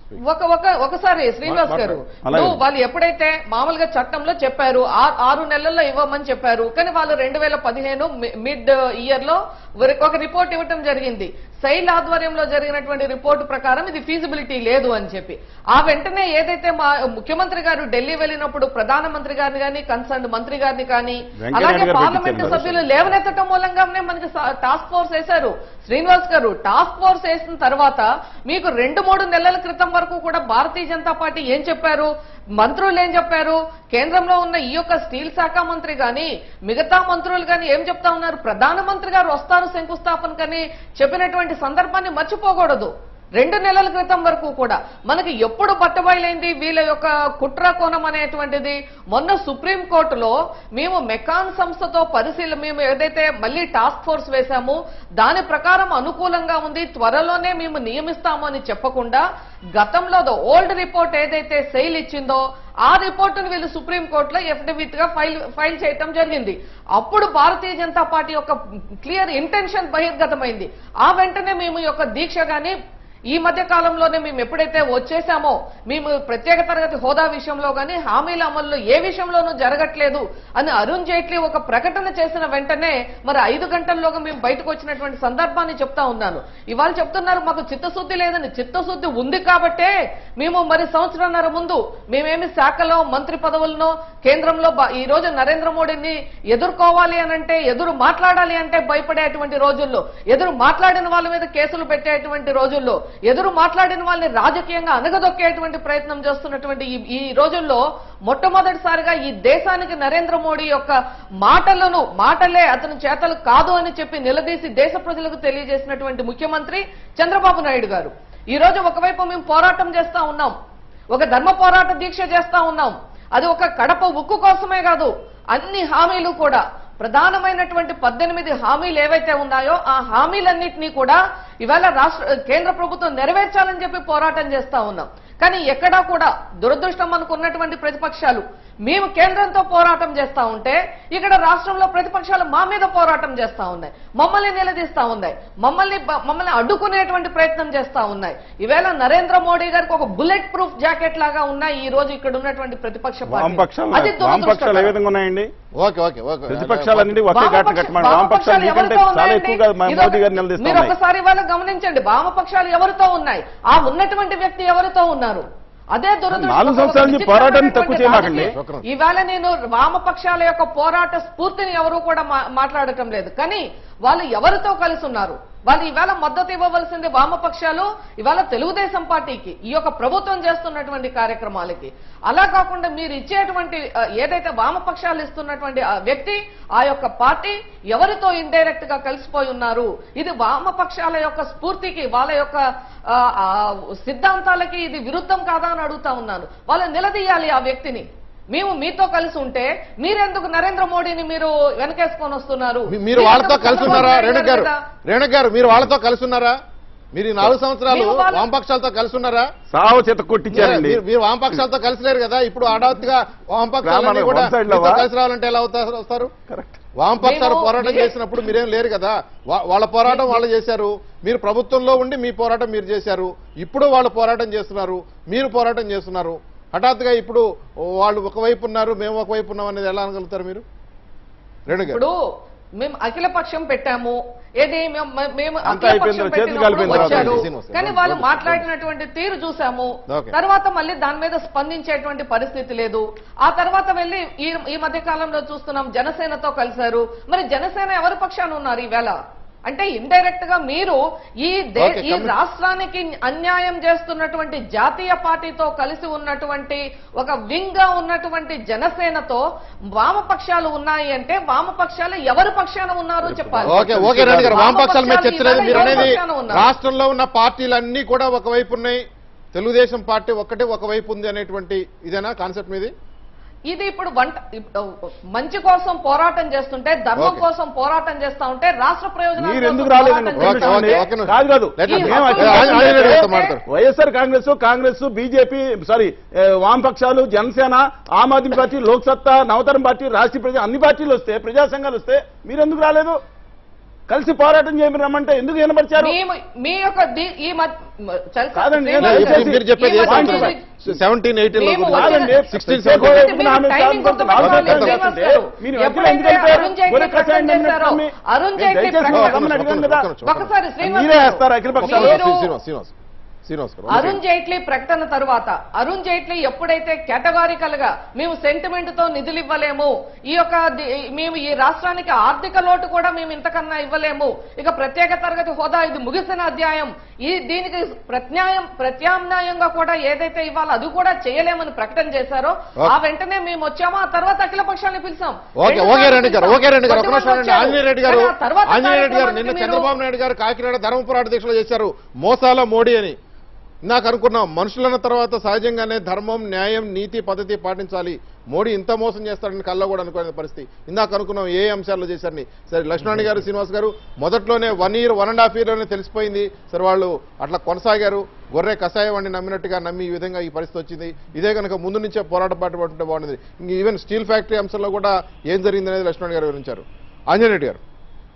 ఒక ఒక ఒకసారి శ్రీనివాస్ మా- గారు మాట్లాడు. నువ్వు వాళ్ళు ఎప్పుడైతే మామూలుగా చట్టంలో చెప్పారు ఆ- ఆరు నెలల్లో ఇవ్వమని చెప్పారు కానీ వాళ్ళు రెండు వేల పదిహేను మిడ్ ఇయర్ లో ఒక- ఒక రిపోర్ట్ ఇవ్వటం జరిగింది సైల్ ఆధ్వర్యంలో జరిగినటువంటి రిపోర్టు ప్రకారం ఇది ఫీజిబిలిటీ లేదు అని చెప్పి ఆ వెంటనే ఏదైతే మా ముఖ్యమంత్రి గారు ఢిల్లీ వెళ్ళినప్పుడు ప్రధానమంత్రి గారిని కానీ కన్సర్న్ మంత్రి గారిని కానీ వెంకయ్య అలాగే నాయుడు గారు పార్లమెంటు పెట్టించారు సభ్యులు లేవనెత్తటం మూలంగానే మనకి సా- టాస్క్ ఫోర్స్ వేశారు శ్రీనివాస్ గారు టాస్క్ ఫోర్స్ వేసిన తర్వాత మీకు రెండు మూడు నెలల క్రితం వరకు కూడా భారతీయ జనతా పార్టీ ఏం చెప్పారు మంత్రులు ఏం చెప్పారు కేంద్రంలో ఉన్న ఈ యొక్క స్టీల్ శాఖ మంత్రి గాని మిగతా మంత్రులు గాని ఏం చెప్తా ఉన్నారు ప్రధానమంత్రి గారు వస్తారు శంకుస్థాపన కని చెప్పినటువంటి సందర్భాన్ని మర్చిపోకూడదు రెండు నెలల క్రితం వరకు కూడా మనకి ఎప్పుడు బట్టబయలైంది వీళ్ళ యొక్క కుట్ర కోణం అనేటువంటిది మొన్న సుప్రీం కోర్టులో మేము మెకాన్ సంస్థతో పరిశీలన మేము ఏదైతే మళ్ళీ టాస్క్ ఫోర్స్ వేశాము దాని ప్రకారం అనుకూలంగా ఉంది త్వరలోనే మేము నియమిస్తాము అని చెప్పకుండా గతంలో ఓల్డ్ రిపోర్ట్ ఏదైతే సెయిల్ ఇచ్చిందో ఆ రిపోర్టును వీళ్ళు సుప్రీం కోర్టులో ఎఫిడవిట్ గా ఫైల్ ఫైల్ చేయటం జరిగింది అప్పుడు భారతీయ జనతా పార్టీ యొక్క క్లియర్ ఇంటెన్షన్ బహిర్గతమైంది ఆ వెంటనే మేము ఈ యొక్క దీక్ష గాని ఈ మధ్య కాలంలోనే మేము ఎప్పుడైతే వచ్చేసామో మేము ప్రత్యేక తరగతి హోదా విషయంలో గానీ హామీల అమల్లో ఏ విషయంలోనూ జరగట్లేదు అని అరుణ్ జైట్లీ ఒక ప్రకటన చేసిన వెంటనే మరి ఐదు గంటల్లోగా మేము బయటకు వచ్చినటువంటి సందర్భాన్ని చెప్తా ఉన్నాను ఇవాళ చెప్తున్నారు మాకు చిత్తశుద్ధి లేదని చిత్తశుద్ధి ఉంది కాబట్టే మేము మరి సంవత్సరంన్నర ముందు మేమేమి శాఖలో మంత్రి పదవులను కేంద్రంలో బ- ఈ రోజు నరేంద్ర మోడీని ఎదుర్కోవాలి అని అంటే ఎదురు మాట్లాడాలి అంటే భయపడేటువంటి రోజుల్లో ఎదురు మాట్లాడిన వాళ్ళ మీద కేసులు పెట్టేటువంటి రోజుల్లో ఎదురు మాట్లాడిన వాళ్ళని రాజకీయంగా అనగదొక్కేటువంటి ప్రయత్నం చేస్తున్నటువంటి ఈ- ఈ రోజుల్లో మొట్టమొదటిసారిగా ఈ దేశానికి నరేంద్ర మోడీ యొక్క మాటలను మాటలే అతని చేతలు కాదు అని చెప్పి నిలదీసి దేశ ప్రజలకు తెలియజేసినటువంటి ముఖ్యమంత్రి చంద్రబాబు నాయుడు గారు ఈ రోజు ఒకవైపు మేము పోరాటం చేస్తా ఉన్నాం ఒక ధర్మ పోరాట దీక్ష చేస్తా ఉన్నాం అది ఒక కడప ఉక్కు కోసమే కాదు అన్ని హామీలు కూడా ప్రధానమైనటువంటి పద్దెనిమిది హామీలు ఏవైతే ఉన్నాయో ఆ హామీలన్నింటినీ కూడా ఇవాళ రాష్ట్ర కేంద్ర ప్రభుత్వం నెరవేర్చాలని చెప్పి పోరాటం చేస్తా ఉన్నాం కానీ ఎక్కడా కూడా దురదృష్టం మనకు ఉన్నటువంటి ప్రతిపక్షాలు మేము కేంద్రంతో పోరాటం చేస్తా ఉంటే ఇక్కడ రాష్ట్రంలో ప్రతిపక్షాలు మా మీద పోరాటం చేస్తా ఉన్నాయి మమ్మల్ని నిలదీస్తా ఉన్నాయి మమ్మల్ని బ- మమ్మల్ని అడ్డుకునేటువంటి ప్రయత్నం చేస్తా ఉన్నాయి ఈవేళ నరేంద్ర మోడీ గారికి ఒక బుల్లెట్ ప్రూఫ్ జాకెట్ లాగా ఉన్నాయి ఈ రోజు ఇక్కడ ఉన్నటువంటి ప్రతిపక్ష పార్టీలు. వామపక్షాలు అది వామపక్షాలు ఏ దురదృష్టకరం. విధంగా ఉన్నాయండి ఓకే ఓకే ఓకే ప్రతిపక్షాలన్నిటి ఒకే ఘాటు వామపక్ష- కట్టమండి వామపక్షాలు మీకంటే ఎవరితో చాలా ఉన్నాయండి? ఎక్కువగా మా ఇది ఒక- మోదీ గారు నిలదీస్తా మీరు ఉన్నాయి ఒకసారి ఇవాళ గమనించండి వామపక్షాలు ఎవరితో ఉన్నాయి ఆ ఉన్నటువంటి వ్యక్తి ఎవరితో ఉన్నారు అదే దురదృష్టం. నాలుగు సంవత్సరాల నుంచి ఒక పోరాటాన్ని తక్కువ విచిత్రమైనటువంటి చేయమాకండి. రాజకీయం. ఇవాళ నేను వామపక్షాల యొక్క పోరాట స్ఫూర్తిని ఎవరు కూడా మా- మాట్లాడటం లేదు కానీ వాళ్ళు ఎవరితో కలిసి ఉన్నారు వాళ్ళు ఇవాళ మద్దతు ఇవ్వవలసింది వామపక్షాలు ఇవాళ తెలుగుదేశం పార్టీకి ఈ యొక్క ప్రభుత్వం చేస్తున్నటువంటి కార్యక్రమాలకి అలా కాకుండా మీరు ఇచ్చేటువంటి ఆ, ఏదైతే వామపక్షాలు ఇస్తున్నటువంటి ఆ వ్యక్తి ఆ యొక్క పార్టీ ఎవరితో ఇండైరెక్ట్ గా కలిసిపోయి ఉన్నారు ఇది వామపక్షాల యొక్క స్ఫూర్తికి వాళ్ళ యొక్క ఆ, ఆ, సిద్ధాంతాలకి ఇది విరుద్ధం కాదా అని అడుగుతా ఉన్నాను వాళ్ళు నిలదీయాలి ఆ వ్యక్తిని మేము మీతో కలిసి ఉంటే మీరెందుకు నరేంద్ర మోడీని మీరు వెనకేసుకొని వస్తున్నారు మీ- మీరు వాళ్ళతో మీరెందుకు కలిసి ఉన్నారా చంద్రబాబు రేణుక్ గారు నాయుడు మీద? రేణుక్ గారు మీరు వాళ్ళతో కలిసి ఉన్నారా మీరు ఈ నాలుగు సంవత్సరాలు మేము వాళ్ళ- వామపక్షాలతో కలిసి ఉన్నారా సావు చేత కొట్టించారండి మీరు- మీరు వామపక్షాలతో కలిసి లేరు కదా ఇప్పుడు హఠాత్తుగా వామపక్షాలన్నీ గ్రామాల కూడా one side మీతో లోవా? కలిసి రావాలంటే ఎలా అవుతారు వస్తారు కరెక్ట్ వామపక్షాలు మేము- పోరాటం మీరు- చేసినప్పుడు మీరేం లేరు కదా వా- వాళ్ళ పోరాటం వాళ్ళు చేశారు మీరు ప్రభుత్వంలో ఉండి మీ పోరాటం మీరు చేశారు ఇప్పుడు వాళ్ళు పోరాటం చేస్తున్నారు మీరు పోరాటం చేస్తున్నారు హఠాత్తుగా ఇప్పుడు వాళ్ళు ఒకవైపు ఉన్నారు మేము ఒకవైపు ఉన్నాం అనేది ఎలా అనగలుగుతారు మీరు రేణుగారు ఇప్పుడు మేము అఖిల పక్షం పెట్టాము ఏది మేము- మేము అంతా అఖిల అయిపోయిన పక్షం తర్వాత చేతులు పెట్టినప్పుడు కలిపిన తర్వాత వచ్చారు. శ్రీనివాస్ గారు. కానీ వాళ్ళు ఓకే. మాట్లాడినటువంటి తీరు చూసాము ఓకే. తర్వాత మళ్ళీ దాని మీద స్పందించేటువంటి పరిస్థితి లేదు ఆ తర్వాత వెళ్ళి ఈ ఈ మధ్య కాలంలో చూస్తున్నాం జనసేనతో కలిశారు మరి జనసేన ఎవరి పక్షాన ఉన్నారు ఈవేళ అంటే ఇండైరెక్ట్ గా మీరు ఈ దే- ఓకే, ఈ కమ్మి- రాష్ట్రానికి అన్యాయం చేస్తున్నటువంటి జాతీయ పార్టీతో కలిసి ఉన్నటువంటి ఒక వింగ్ గా ఉన్నటువంటి జనసేనతో వామపక్షాలు ఉన్నాయి అంటే వామపక్షాలు ఎవరి పక్షాన ఉన్నారో చెప్పాలి ఓకే ఓకే రెడ్డి గారు వామపక్షాల మీద చర్చ లేదు మీరు ఎవరి అనేది పక్షాన ఉన్నారు? రాష్ట్రంలో ఉన్న పార్టీలన్నీ కూడా ఒకవైపు ఉన్నాయి తెలుగుదేశం పార్టీ ఒక్కటే ఒకవైపు ఉంది అనేటువంటి ఇదేనా కాన్సెప్ట్ మీది ఇది ఇప్పుడు వంట ఇప్పుడు మంచి కోసం పోరాటం చేస్తుంటే ధర్మం ఓకే. కోసం పోరాటం చేస్తా ఉంటే రాష్ట్ర ప్రయోజనాల మీరు కోసం ఎందుకు రాలేదండి పోరాటం ఓకే, చేస్తా ఓకే, ఉంటే ఓకే. కాదు కాదు Let us- మేము ఈ అఖిల ఆ- పక్షం ఆ- ఆయన అంటే మాట్లాడతారు. వైఎస్ఆర్ కాంగ్రెస్ కాంగ్రెస్ బీజేపీ సారీ ఏ, వామపక్షాలు జనసేన ఆమ్ ఆద్మీ పార్టీ లోక్ సత్తా నవతరం పార్టీ రాష్ట్రీయ ప్రజా అన్ని పార్టీలు వస్తే ప్రజా సంఘాలు వస్తే మీరెందుకు రాలేదు కలిసి పోరాటం చేయమని రమ్మంటే ఎందుకు వినపరిచారు మేము మీ యొక్క డి- ఈ మధ్య చల్- కాదండి, శ్రీనివాస్ నేను గారు, ఇప్పుడు మీరు చెప్పేది ఈ ఏ మధ్య సంవత్సరం ఇది- సెవెంటీన్ ఎయిటీన్ మేము కాదండి, వచ్చిన- సిక్స్టీన్ ప్రత్యేక సెవెంటీన్ హోదా మీరు హామీ టైమింగ్ సాధించాల్సిన గుర్తుపెట్టుకోవాలి, అవసరం శ్రీనివాస్ లేదంటే గారు. మీరు మధ్యలో ఎప్పుడైతే ఎందుకు వెళ్ళిపోయారు? అరుణ్ జైట్లీ గొర్రె కషాయం ప్రకటన నమ్మినట్టు చేశారో, నమ్మి, అరుణ్ నేను జైట్లీ దయచేసి ప్రకటన- రమ్మని అడిగాను కదా. ఒకసారి శ్రీనివాస్ మీరే గారు, వేస్తారా అఖిల పక్షాలు మీరు- శ్రీనివాస్ శ్రీనివాస్ శ్రీనివాస్ గారు అరుణ్ జైట్లీ ప్రకటన తరువాత అరుణ్ జైట్లీ ఎప్పుడైతే కేటగారికల్ గా మేము సెంటిమెంట్ తో నిధులు ఇవ్వలేము ఈ యొక్క ది- మేము ఈ రాష్ట్రానికి ఆర్థిక లోటు కూడా మేము ఇంతకన్నా ఇవ్వలేము ఇక ప్రత్యేక తరగతి హోదా ఇది ముగిసిన అధ్యాయం ఈ దీనికి ప్రత్యాయం ప్రత్యామ్నాయంగా కూడా ఏదైతే ఇవ్వాలో అది కూడా చేయలేమని ప్రకటన చేశారో ఓకే. ఆ వెంటనే మేము వచ్చాము ఆ తర్వాత అఖిల పక్షాన్ని పిలిచాం ఓకే రెండు ఓకే సార్లు రెడ్డి గారు పిలిచాం. ఓకే రెడ్డి గారు ఒక కొంతమంది నిమిషం ఉండండి. వచ్చారు. ఆంజనేయ రెడ్డి గారు కానీ ఆ తర్వాత ఆంజనేయ రెడ్డి గారు నిన్న కార్యక్రమానికి మీరు- చంద్రబాబు నాయుడు గారు కాకినాడ ధర్మ పోరాట దీక్షలో చేశారు మోసాల మోడీ అని ఇందాక అనుకున్నాం మనుషులన్న తర్వాత సహజంగానే ధర్మం న్యాయం నీతి పద్ధతి పాటించాలి మోడీ ఇంత మోసం చేస్తాడని కల్లో కూడా అనుకునే పరిస్థితి ఇందాక అనుకున్నాం ఏ అంశాల్లో చేశారని సరే లక్ష్మణ్ గారు శ్రీనివాస్ గారు మొదట్లోనే one year one and half ఇయర్లోనే తెలిసిపోయింది సరే వాళ్ళు అట్లా కొనసాగారు గొర్రె కషాయం అని నమ్మినట్టుగా నమ్మి ఈ విధంగా ఈ పరిస్థితి వచ్చింది ఇదే కనుక ముందు నుంచే పోరాట పాటు పట్టుంటే బాగుంది ఇంక ఈవెన్ స్టీల్ ఫ్యాక్టరీ అంశంలో కూడా ఏం జరిగింది అనేది లక్ష్మణ్ గారు వివరించారు ఆంజనేయ రెడ్డి గారు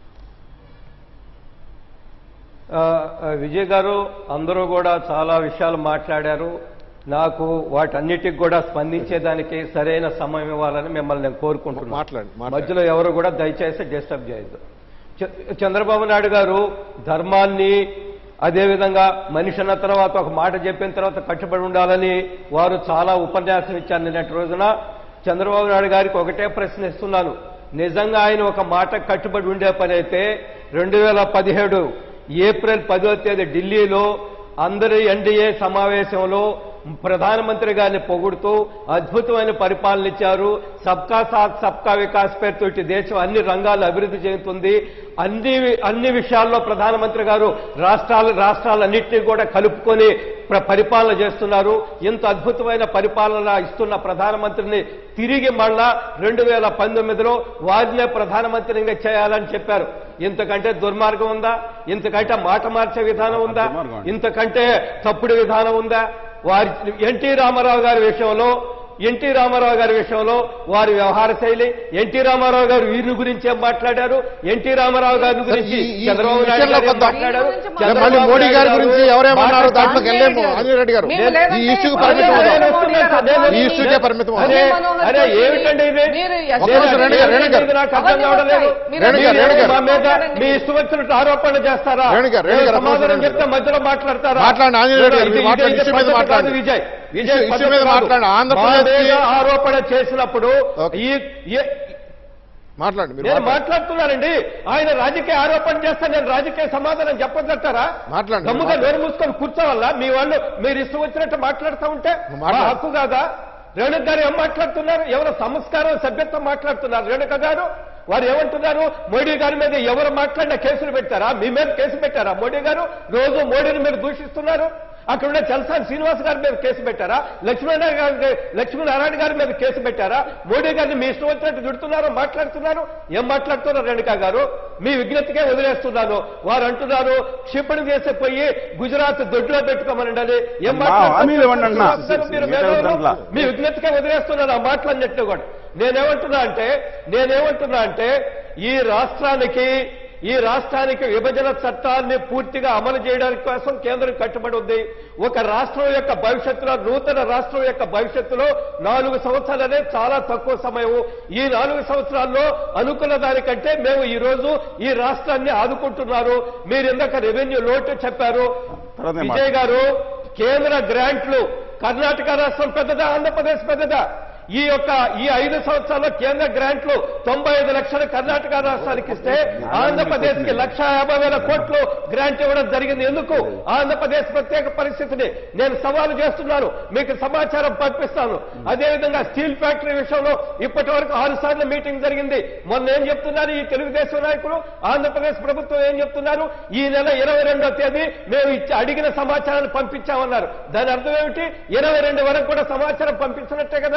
ఆ, ఆ, విజయ్ గారు అందరూ కూడా చాలా విషయాలు మాట్లాడారు నాకు వాటన్నిటికి కూడా స్పందించేదానికి సరైన సమయం ఇవ్వాలని మిమ్మల్ని నేను కోరుకుంటున్నాను మాట్లాడండి, మాట్లాడండి. మధ్యలో ఎవరు కూడా దయచేసి డిస్టర్బ్ చేయొద్దు చ- చంద్రబాబు నాయుడు గారు ధర్మాన్ని అదేవిధంగా మనిషి అన్న తర్వాత ఒక మాట చెప్పిన తర్వాత కట్టుబడి ఉండాలని వారు చాలా ఉపన్యాసం ఇచ్చారు నిన్నటి రోజున చంద్రబాబు నాయుడు గారికి ఒకటే ప్రశ్న ఇస్తున్నాను నిజంగా ఆయన ఒక మాట కట్టుబడి ఉండే పని అయితే రెండు వేల పదిహేడు ఏప్రిల్ పదో తేదీ ఢిల్లీలో అందరి ఎన్డీఏ సమావేశంలో ప్రధానమంత్రి గారిని పొగుడుతూ అద్భుతమైన పరిపాలన ఇచ్చారు సబ్కా సాత్ సబ్కా వికాస్ పేరుతో ఇటు దేశం అన్ని రంగాల్లో అభివృద్ధి చెందుతుంది అన్ని అన్ని విషయాల్లో ప్రధానమంత్రి గారు రాష్ట్రాలు రాష్ట్రాలన్నింటినీ కూడా కలుపుకొని ప్ర- పరిపాలన చేస్తున్నారు ఇంత అద్భుతమైన పరిపాలన ఇస్తున్న ప్రధానమంత్రిని తిరిగి మళ్ళా రెండు వేల పంతొమ్మిదిలో వారినే ప్రధానమంత్రిగా చేయాలని చెప్పారు ఇంతకంటే దుర్మార్గం ఉందా ఇంతకంటే మాట మార్చే విధానం ఉందా దుర్మార్గం. ఇంతకంటే తప్పుడు విధానం ఉందా వారి ఎన్టీ రామారావు గారి విషయంలో ఎన్టీ రామారావు గారి విషయంలో వారి వ్యవహార శైలి ఎన్టీ రామారావు గారు వీరి గురించి ఏం మాట్లాడారు ఎన్టీ రామారావు గారి గురించి ఈ- ఈ- ఈ చంద్రబాబు నాయుడు విషయంలో గారు ఏం కొంత- మాట్లాడారు ఈ గురించి చంద్రబాబు మళ్ళీ మోడీ గారి నాయుడు గురించి గారు ఎవరేమన్నారు మాట్లాడారు. దాంట్లోకి వెళ్ళలేము ఆంజనేయ రెడ్డి గారు మేము ఈ లేదంటే ఇష్యూకి ఇప్పుడు పరిమితం అదే అవుదాం. మోడీ గారు అదే అదే ఈ ఇష్యూకే పరిమితం అవుదాం. అరే మనోహర్ అరే జోషి, ఏమిటండి ఇది మీరు ఒక్క నేను నిమిషం, రేణు గారు, రేణు గారు. ఇది నాకు అర్థం అవన్నీ కావడం లేదు వస్తాయి. మీరు రేణు గారు, మీరు రేణు గారు. మా మీద మాట్లాడండి. మీ ఇష్టం వచ్చినట్టు ఆరోపణలు చేస్తారా రేణు గారు, రేణు గారు, నేను సమాధానం రేణు గారు. చెప్తే మధ్యలో మాట్లాడతారా మాట్లాడండి, ఆంజనేయ రెడ్డి గారు, ఇది- మీరు మాట్లాడండి, ఇది ఇష్యూ మీద పద్ధతి కాదు, మాట్లాడండి. విజయ్ విజయ్ ఇష్యూ- ఇష్యూ పద్ధతి మీద కాదు. మాట్లాడండి. ఆంధ్రప్రదేశ్కి- మా మీద ఆరోపణ చేసినప్పుడు ఓకే. ఈ ఈ- మాట్లాడండి మీరు నేను మాట్లాడండి. మాట్లాడుతున్నానండి ఆయన రాజకీయ ఆరోపణ చేస్తే నేను రాజకీయ సమాధానం చెప్పదంటారా మాట్లాడండి. గమ్ముగా మాట్లాడండి. నోరు మూసుకొని కూర్చోవాలా మీ వాళ్ళు మీరు ఇష్టం వచ్చినట్టు మాట్లాడుతూ ఉంటే నువ్వు మా మాట్లాడు. హక్కు కాదా రేణుక గారు ఏం మాట్లాడుతున్నారు ఎవరు సంస్కారం సభ్యత్వం మాట్లాడుతున్నారు రేణుక గారు వారు ఏమంటున్నారు మోడీ గారి మీద ఎవరు మాట్లాడినా కేసులు పెట్టారా మీ మీద కేసు పెట్టారా మోడీ గారు రోజు మోడీని మీరు దూషిస్తున్నారు అక్కడ ఉన్న చలసాని శ్రీనివాస్ గారి మీద కేసు పెట్టారా లక్ష్మీనారాయణ గారి లక్ష్మీనారాయణ గారి మీద కేసు పెట్టారా మోడీ గారిని మీ ఇష్టం వచ్చినట్టు చుడుతున్నారు మాట్లాడుతున్నారు ఏం మాట్లాడుతున్నారు రేణుకా గారు మీ విజ్ఞతకే వదిలేస్తున్నాను వారు అంటున్నారు క్షిపణి చేసే పోయి గుజరాత్ దొడ్లో పెట్టుకోమనండి ఏం మా హామీలు ఇవ్వండి అంటున్నా. మాట్లాడుతున్నారు మీరు మీరే మేధావులు? వద్దంట్లా. మీ విజ్ఞతకే వదిలేస్తున్నాను ఆ మాటలన్నింటినీ కూడా నేనేమంటున్నా అంటే నేనేమంటున్నా అంటే ఈ రాష్ట్రానికి ఈ రాష్ట్రానికి విభజన చట్టాన్ని పూర్తిగా అమలు చేయడానికి కోసం కేంద్రం కట్టుబడి ఉంది ఒక రాష్ట్రం యొక్క భవిష్యత్తులో నూతన రాష్ట్రం యొక్క భవిష్యత్తులో నాలుగు సంవత్సరాలనే చాలా తక్కువ సమయం ఈ నాలుగు సంవత్సరాల్లో అనుకున్న దానికంటే మేము ఈ రోజు ఈ రాష్ట్రాన్ని ఆదుకుంటున్నారు మీరు ఇందాక రెవెన్యూ లోటు చెప్పారు తర్వాత నేను విజయ్ గారు కేంద్ర గ్రాంట్లు కర్ణాటక రాష్ట్రం పెద్దదా ఆంధ్రప్రదేశ్ పెద్దదా ఈ యొక్క ఈ ఐదు సంవత్సరాల్లో కేంద్ర గ్రాంట్లు తొంభై ఐదు లక్షల కర్ణాటక రాష్ట్రానికి ఇస్తే ఆంధ్రప్రదేశ్ కి లక్ష యాభై వేల కోట్లు గ్రాంట్ ఇవ్వడం జరిగింది ఎందుకు ఆంధ్రప్రదేశ్ ప్రత్యేక పరిస్థితిని నేను సవాలు చేస్తున్నాను మీకు సమాచారం పంపిస్తాను అదేవిధంగా స్టీల్ ఫ్యాక్టరీ విషయంలో ఇప్పటి వరకు ఆరు సార్లు మీటింగ్ జరిగింది మొన్న ఏం చెప్తున్నారు ఈ తెలుగుదేశం నాయకులు ఆంధ్రప్రదేశ్ ప్రభుత్వం ఏం చెప్తున్నారు ఈ నెల ఇరవై రెండో తేదీ మేము ఇచ్చి అడిగిన సమాచారాన్ని పంపించామన్నారు దాని అర్థం ఏమిటి ఇరవై రెండు వరకు కూడా సమాచారం పంపించినట్టే కదా లెక్క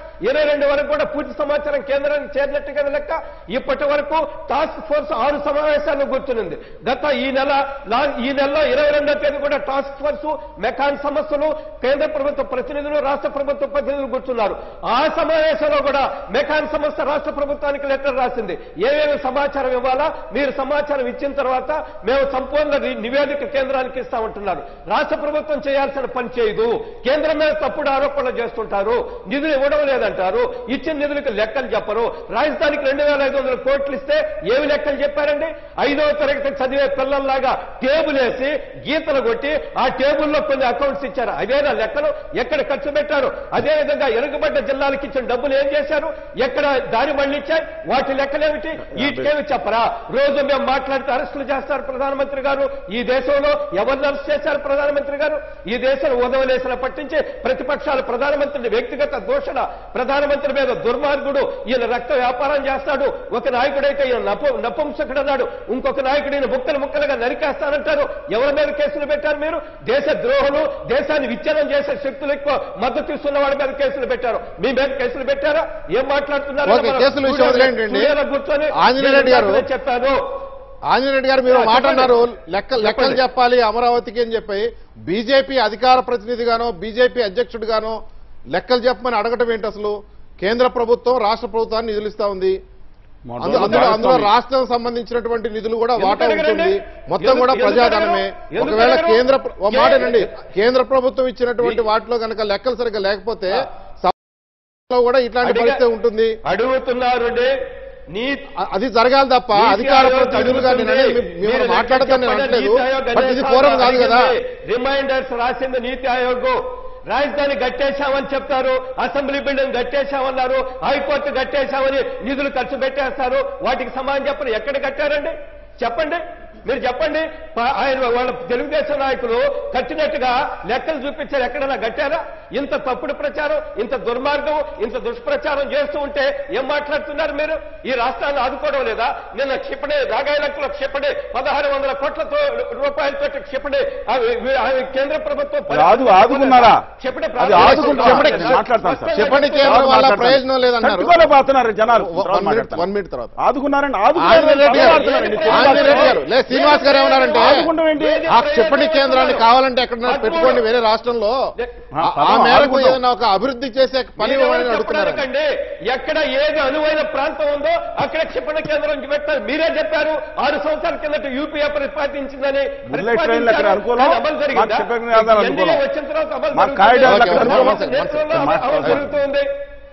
ఇరవై రెండు వరకు కూడా పూర్తి సమాచారం కేంద్రానికి చేరినట్టుగా లెక్క ఇప్పటి వరకు టాస్క్ ఫోర్స్ ఆరు సమావేశాలను కూర్చునింది గత ఈ నెల లా- ఈ నెలలో ఇరవై రెండో తేదీ కూడా టాస్క్ ఫోర్స్ మెకాన్ సమస్యలు కేంద్ర ప్రభుత్వ ప్రతినిధులు రాష్ట్ర ప్రభుత్వ ప్రతినిధులు కూర్చున్నారు ఆ సమావేశంలో కూడా మెకాన్ సంస్థ రాష్ట్ర ప్రభుత్వానికి లెటర్ రాసింది ఏమేమి సమాచారం ఇవ్వాలా మీరు సమాచారం ఇచ్చిన తర్వాత మేము సంపూర్ణ ని- నివేదిక కేంద్రానికి ఇస్తామంటున్నారు రాష్ట్ర ప్రభుత్వం చేయాల్సిన పని చేయదు కేంద్రం మీద తప్పుడు ఆరోపణలు చేస్తుంటారు నిధులు ఇవ్వడం లేదంటారు ఇచ్చిన నిధులకు లెక్కలు చెప్పరు రాజధానికి రెండు వేల ఐదు వందల కోట్లు ఇస్తే ఏమి లెక్కలు చెప్పారండి ఐదవ తరగతి చదివే పిల్లల్లాగా టేబుల్ వేసి గీతలు కొట్టి ఆ టేబుల్లో కొన్ని అకౌంట్స్ ఇచ్చారు అదేనా లెక్కలు ఎక్కడ ఖర్చు పెట్టారు అదే విధంగా ఎరుగుబడ్డ జిల్లాలకు ఇచ్చిన డబ్బులు ఏం చేశారు ఎక్కడ దారి మళ్ళించారు వాటి లెక్కలేమిటి వీటికేమి చెప్పరా రోజు మేము మాట్లాడితే అరెస్టులు చేస్తారు ప్రధానమంత్రి గారు ఈ దేశంలో ఎవరిని అరెస్ట్ చేశారు ప్రధానమంత్రి గారు ఈ దేశం ఉదవలేసిన పట్టించి ప్రతిపక్షాలు ప్రధానమంత్రిని వ్యక్తిగత దూషణ ప్రధానమంత్రి మీద దుర్మార్గుడు ఈయన రక్త వ్యాపారం చేస్తాడు ఒక నాయకుడైతే ఈయన నపు నపుంసకుడు అన్నాడు ఇంకొక నాయకుడు ఈయన ముక్కలు ముక్కలుగా నరికేస్తానంటారు ఎవరి మీద కేసులు పెట్టారు మీరు దేశ ద్రోహులు దేశాన్ని విచ్ఛిన్నం చేసే శక్తులు ఎక్కువ మద్దతు ఇస్తున్న వాళ్ళ మీద కేసులు పెట్టారు మీ మీద కేసులు పెట్టారా ఏం మాట్లాడుతున్నారు ఓకే, మన కేసుల విషయం స్టూడియోలో- వదిలేయండి. స్టూడియోలో కూర్చొని ఆంజనేయ రెడ్డి గారు- నేను చెప్పాను ఆంజనేయుడు గారు మీరు ఆ, మాట చెప్పండి. అన్నారు లెక్క లెక్కలు చెప్పండి. చెప్పాలి అమరావతికి అని చెప్పి బీజేపీ అధికార ప్రతినిధిగానో బీజేపీ అధ్యక్షుడిగానో లెక్కలు చెప్పమని అడగటం ఏంటి అసలు కేంద్ర ప్రభుత్వం రాష్ట్ర ప్రభుత్వాన్ని నిధులు ఇస్తా ఉంది అందు- అందులో అందులో రాష్ట్రం సంబంధించినటువంటి నిధులు కూడా ఎందుకు వాటా అడగరండి? ఉంటుంది మొత్తం ఎందుకు- కూడా ఎందుకు ప్రజాధనమే అడగరు? ఎందుకు ఒకవేళ అడగరు? కేంద్ర ప్ర- ఓ మాట కే- వినండి కేంద్ర ప్రభుత్వం ఇచ్చినటువంటి వాటిలో కనుక లెక్కలు సరిగ్గా లేకపోతే సభలో కూడా ఇట్లాంటి అడిగా- పరిస్థితి ఉంటుంది అడుగుతున్నారు నీ అ- అది జరగాలి తప్ప నీతి అధికార ఆయోగ్ ప్రతినిధులుగా నేను అడుగుతుంది. అనేది మీ- మీరు మిమ్మల్ని లెక్క మాట్లాడతాను నేను చెప్పండి. అనట్లేదు నీతి ఆయోగ్ బట్ ఇది అనేక ఫోరం కాదు కదా అడిగింది. రిమైండర్స్ రాసింది నీతి ఆయోగ్ రాజధాని కట్టేశామని చెప్తారు అసెంబ్లీ బిల్డింగ్ కట్టేశామన్నారు హైకోర్టు కట్టేశామని నిధులు ఖర్చు పెట్టేస్తారు వాటికి సమాధానం చెప్పండి ఎక్కడ కట్టారండి చెప్పండి మీరు చెప్పండి ప- ఆయన వాళ్ళ తెలుగుదేశం నాయకులు కట్టినట్టుగా లెక్కలు చూపించారు ఎక్కడైనా కట్టారా ఇంత తప్పుడు ప్రచారం ఇంత దుర్మార్గం ఇంత దుష్ప్రచారం చేస్తూ ఉంటే ఏం మాట్లాడుతున్నారు మీరు ఈ రాష్ట్రాన్ని ఆదుకోవడం లేదా నిన్న క్షిపణి రాగాయలంకలో క్షిపణి పదహారు వందల కోట్లతో రూపాయలతో క్షిపణి అవి- ఇవి- అవి కేంద్ర ప్రభుత్వం మరి ఆదు ఆదుకున్నారా క్షిపణి అది ఆదుకుంటే చెప్పండి, మాట్లాడతాను సార్ చెప్పండి కేంద్రం వల్ల ప్రయోజనం లేదన్నారు తట్టుకోలేకపోతున్నారు జనాలు వన్ మినిట్ వన్ మినిట్ తర్వాత ఆదుకున్నారండి ఆంజనేయ రెడ్డి గారు ఆదుకున్నారండి ఆంజనేయ రెడ్డి గారు లేదు శ్రీనివాస్ గారు ఏమన్నారంటే ఆదుకుంటాం ఏంటి ఆ క్షిపణి కేంద్రాన్ని కావాలంటే ఎక్కడ పెట్టుకోండి వేరే రాష్ట్రంలో ఆ- ఆ మేరకు ఏదైనా ఒక అభివృద్ధి చేసే పని ఇవ్వమని అడుగుతున్నారు చెప్పడానికండి ఎక్కడ ఏది అనువైన ప్రాంతం ఉందో అక్కడ క్షిపణి కేంద్రం పెట్టారు మీరే చెప్పారు ఆరు సంవత్సరాల కిందట యూపీఏ ప్రతిపాదించిందని బుల్లెట్ ట్రైన్లు అక్కడ అనుకూలం, అది అమలు జరిగిందా? మాకు క్షిపణి కేంద్రాలు ఎన్డీఏ అనుకూలం. వచ్చిన తర్వాత అమలు మాకు జరుగుతుంది. కారిడార్లు అక్కడ ఓకే, అనుకూలం. ఓకే, నేతృత్వంలో వన్ సెకండ్, అమలు జరుగుతుంది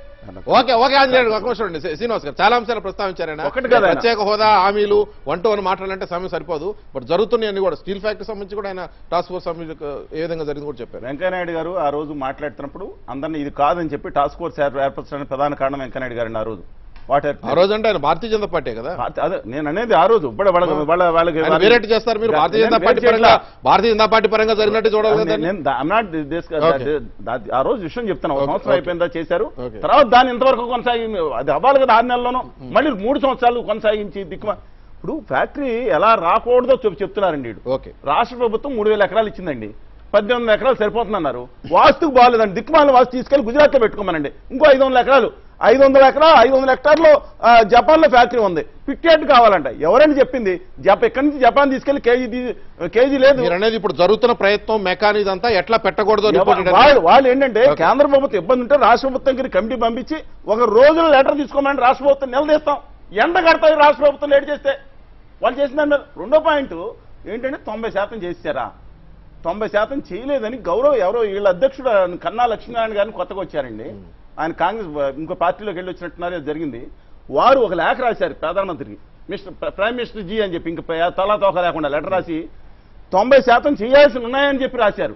ఓకే ఓకే ఆంజనేయ రెడ్డి, ఒక నిమిషం ఉండండి. శ్రీ- శ్రీనివాస్ గారు చాలా అంశాలు ప్రస్తావించారు ఆయన. ఒకటి కదా ఆయన. ప్రత్యేక హోదా హామీలు వన్ టు వన్ మాట్లాడాలంటే సమయం సరిపోదు బట్ జరుగుతున్నాయని కూడా స్టీల్ ఫ్యాక్టరీ సంబంధించి కూడా ఆయన టాస్క్ ఫోర్స్ సమ్మిట్ ఏ విధంగా జరిగింది కూడా చెప్పారు వెంకయ్యనాయుడు గారు ఆ రోజు మాట్లాడుతున్నప్పుడు అందరినీ ఇది కాదని చెప్పి టాస్క్ ఫోర్స్ ఏర్ప- ఏర్పరచడానికి ప్రధాన కారణం వెంకయ్యనాయుడు గారు ఆ రోజు వాట్ ఆ రోజు అంటే ఆయన భారతీయ జనతా పార్టీ కదా అదే నేను అనేది ఆ రోజు ఇప్పుడు వాళ్ళ వాళ్ళ వాళ్ళకి ఆయన వేరేటి చేస్తారు మీరు భారతీయ జనతా నేను పార్టీ వేరే పరంగా చేయట్లా. భారతీయ జనతా పార్టీ పరంగా జరిగినట్టు చూడాలి కదా నేను- నేను I'm not this guy. Okay. that- that- ఆ రోజు విషయం చెప్తాను ఒక Okay, సంవత్సరం okay. అయిపోయిందా చేశారు Okay. తర్వాత దాన్ని ఇంతవరకు కొనసాగి అది అవ్వాలి కదా ఆరు నెలల్లోనూ మళ్ళీ మూడు సంవత్సరాలు కొనసాగించి దిక్కుమ ఇప్పుడు ఫ్యాక్టరీ ఎలా రాకూడదో చెప్ చెప్తున్నారండి వీడు ఓకే రాష్ట్ర ప్రభుత్వం మూడు వేల ఎకరాలు ఇచ్చిందండి పద్దెనిమిది వందల ఎకరాలు సరిపోతుందన్నారు వాస్తుకు బాగాలేదండి దిక్కుమాల వాస్తు తీసుకెళ్లి గుజరాత్ లో పెట్టుకోమనండి ఇంకో ఐదు వందల ఎకరాలు ఐదు వందల ఎకరాలు ఐదు వందల హెక్టార్లో ఆ, జపాన్ లో ఫ్యాక్టరీ ఉంది పిట్టేట్ కావాలంట ఎవరని చెప్పింది జప ఎక్కడి నుంచి జపాన్ తీసుకెళ్లి కేజీ తీ- కేజీ లేదు మీరు అనేది ఇప్పుడు జరుగుతున్న ప్రయత్నం మెకానిజం అంతా ఎట్లా పెట్టకూడదో రిపోర్ట్ ఎవ- వాళ్ళు వాళ్ళు ఏంటంటే Okay. కేంద్ర ప్రభుత్వం ఇబ్బంది ఉంటే రాష్ట్ర ప్రభుత్వం కమిటీ పంపించి ఒక రోజులో లెటర్ తీసుకోమని రాష్ట్ర ప్రభుత్వం నిలదీస్తాం ఎండ కడతాయి రాష్ట్ర ప్రభుత్వం లేట్ చేస్తే వాళ్ళు చేసిన దాని మీద రెండో పాయింట్ ఏంటంటే తొంభై శాతం చేశారా తొంభై శాతం చేయలేదని గౌరవ్ ఎవరో వీళ్ళ అధ్యక్షుడు కన్నా లక్ష్మీనారాయణ గారిని కొత్తగా వచ్చారండి ఆయన కాంగ్రెస్ ఇంకో పార్టీలోకి వెళ్ళి వచ్చినట్టున్నారు అది జరిగింది వారు ఒక లేఖ రాశారు ప్రధానమంత్రికి మిస్టర్ ప్ర- ప్రైమ్ మినిస్టర్ జీ అని చెప్పి ఇంక ప- తలా తోక లేకుండా లెటర్ రాసి తొంభై శాతం చేయాల్సి ఉన్నాయని చెప్పి రాశారు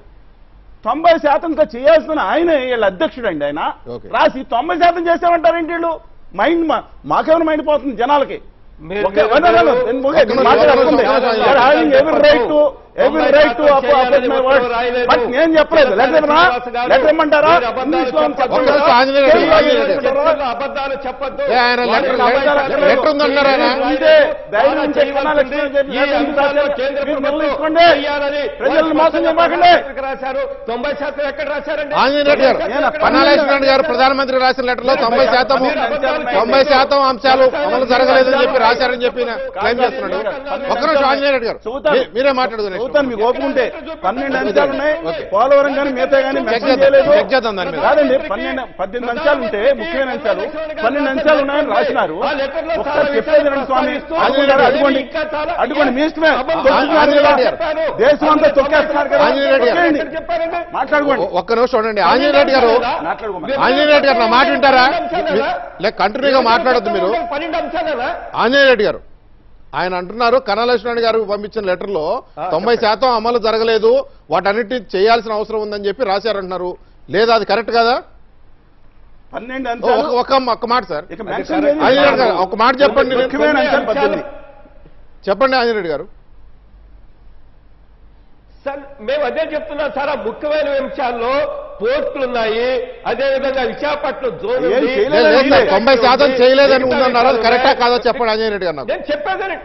తొంభై శాతం ఇంకా చేయాల్సిన ఆయన వీళ్ళ అధ్యక్షుడు అండి ఆయన Okay. రాసి తొంభై శాతం చేసామంటారేంటి వీళ్ళు మైండ్ మా- మాకేమైనా మైండ్ పోతుంది జనాలకి మీరు- ఒకే- మీరు- no, no, no, no, నేను ముగే- ఒక్క నిమిషం, మాట్లాడకుండా ఒక్క నిమిషం, they are having every right to Every తొంభై right to శాతం uphold చేయాలని my ఉత్తర్వు words. రాయలేదు. But నేను చెప్పలేదు. చంద్రబాబు లెటర్ ఇవ్వనా? శ్రీనివాస్ గారు, లెటర్ ఇమ్మంటారా? మీరు అబద్ధాలు ఇంగ్లీష్లో చెప్పొద్దు. చెప్పండి. ఒక్క నిమిషం ఆంజనేయ రెడ్డి, తెలుగులో ఆంజనేయ రెడ్డి. చెప్పంటారా? చర్చల్లో అబద్ధాలు చెప్పొద్దు ఏ, ఆయన లెటర్- వాళ్ళు లెటర్- అబద్ధాలు లెటర్ ఉందన్నారా ఆయన? ఉంటే ధైర్యం ఉంటే చేయవలసింది. కన్నా లక్ష్మణ్ చెప్పి ఈ లెటర్ ఎందుకు అంశాల్లో రాశారు? కేంద్ర మీరు ప్రభుత్వం నిర్ణయించుకోండి. చేయాలని ప్రజలను మోసం వాళ్ళు చేయమాకండి. పత్రిక రాశారు తొంభై శాతం ఎక్కడ రాశారండి ఆంజనేయ రెడ్డి గారు నేను పన్నాలేశ్వరరావు గారు ప్రధానమంత్రి రాసిన లెటర్లో తొంభై శాతం తొంభై శాతం అంశాలు అమలు జరగలేదని చెప్పి రాశారని చెప్పి ఆయన క్లెయిమ్ చేస్తున్నాడు ఒక్క నిమిషం ఆంజనేయ రెడ్డి గారు చెబుతాను. మీ- మీరే మాట్లాడుతున్నారు చదువుతాను మీకు ఓపుకుంటే పన్నెండు అంశాలు ఉన్నాయి ఓకే. పోలవరం కానీ మిగతా కానీ చెక్ మెన్షన్ చేద్దాం. చేయలేదు చెక్ చేద్దాం దాని మీద. కాదండి పన్నెండు పద్దెనిమిది అంశాలు ఉంటే ముఖ్యమైన అంశాలు పన్నెండు అంశాలు ఉన్నాయని రాసినారు ఒకసారి చెప్పేది రండి స్వామి అడుగుంటారా? అడుగుకోండి అడుగుకోండి మీ ఇష్టమే తొక్కుతున్నారు ఆంజనేయ రెడ్డి కదా. గారు. దేశం అంతా తొక్కేస్తున్నారు కదా ఆంజనేయ రెడ్డి గారు. తొక్కేయండి. మాట్లాడుకోండి ఒ- ఒక్క నిమిషం ఉండండి ఆంజనేయ రెడ్డి గారు మాట్లాడుకోమని ఆంజనేయ రెడ్డి గారు నా మాట వింటారా లేక కంటిన్యూగా మాట్లాడొద్దు మీరు పన్నెండు అంశాలేనా ఆంజనేయ రెడ్డి గారు ఆయన అంటున్నారు కనలక్ష్మణ్ గారు పంపించిన లెటర్లో తొంభై శాతం అమలు జరగలేదు వాటన్నిటిని చేయాల్సిన అవసరం ఉందని చెప్పి రాశారంటున్నారు లేదా అది కరెక్ట్ కదా పన్నెండు ఓ, అంశాలు ఒక- ఒక ఒక మాట సార్ ఇక మెన్షన్ అది చేయలేదు. ఆంజనేయ రెడ్డి గారు ఒక మాట చెప్పండి ముఖ్యమైన అంశాలు పద్దెనిమిది చెప్పండి ఆంజనేయ రెడ్డి గారు సార్ మేము అదే చెప్తున్నాం సార్ ఆ ముఖ్యమైన అంశాల్లో పోర్టులు ఉన్నాయి అదేవిధంగా విశాఖపట్నం జోన్ ఏం ఉంది. చేయలేదు. లేదు లేదు సార్, లేదు. తొంభై శాతం చేయలేదని మిగతా ఉందన్నారు అది విషయాలు కరెక్టా ఉన్నాయి. కాదో చెప్పండి ఆంజనేయ రెడ్డి గారు నాకు నేను చెప్పేదని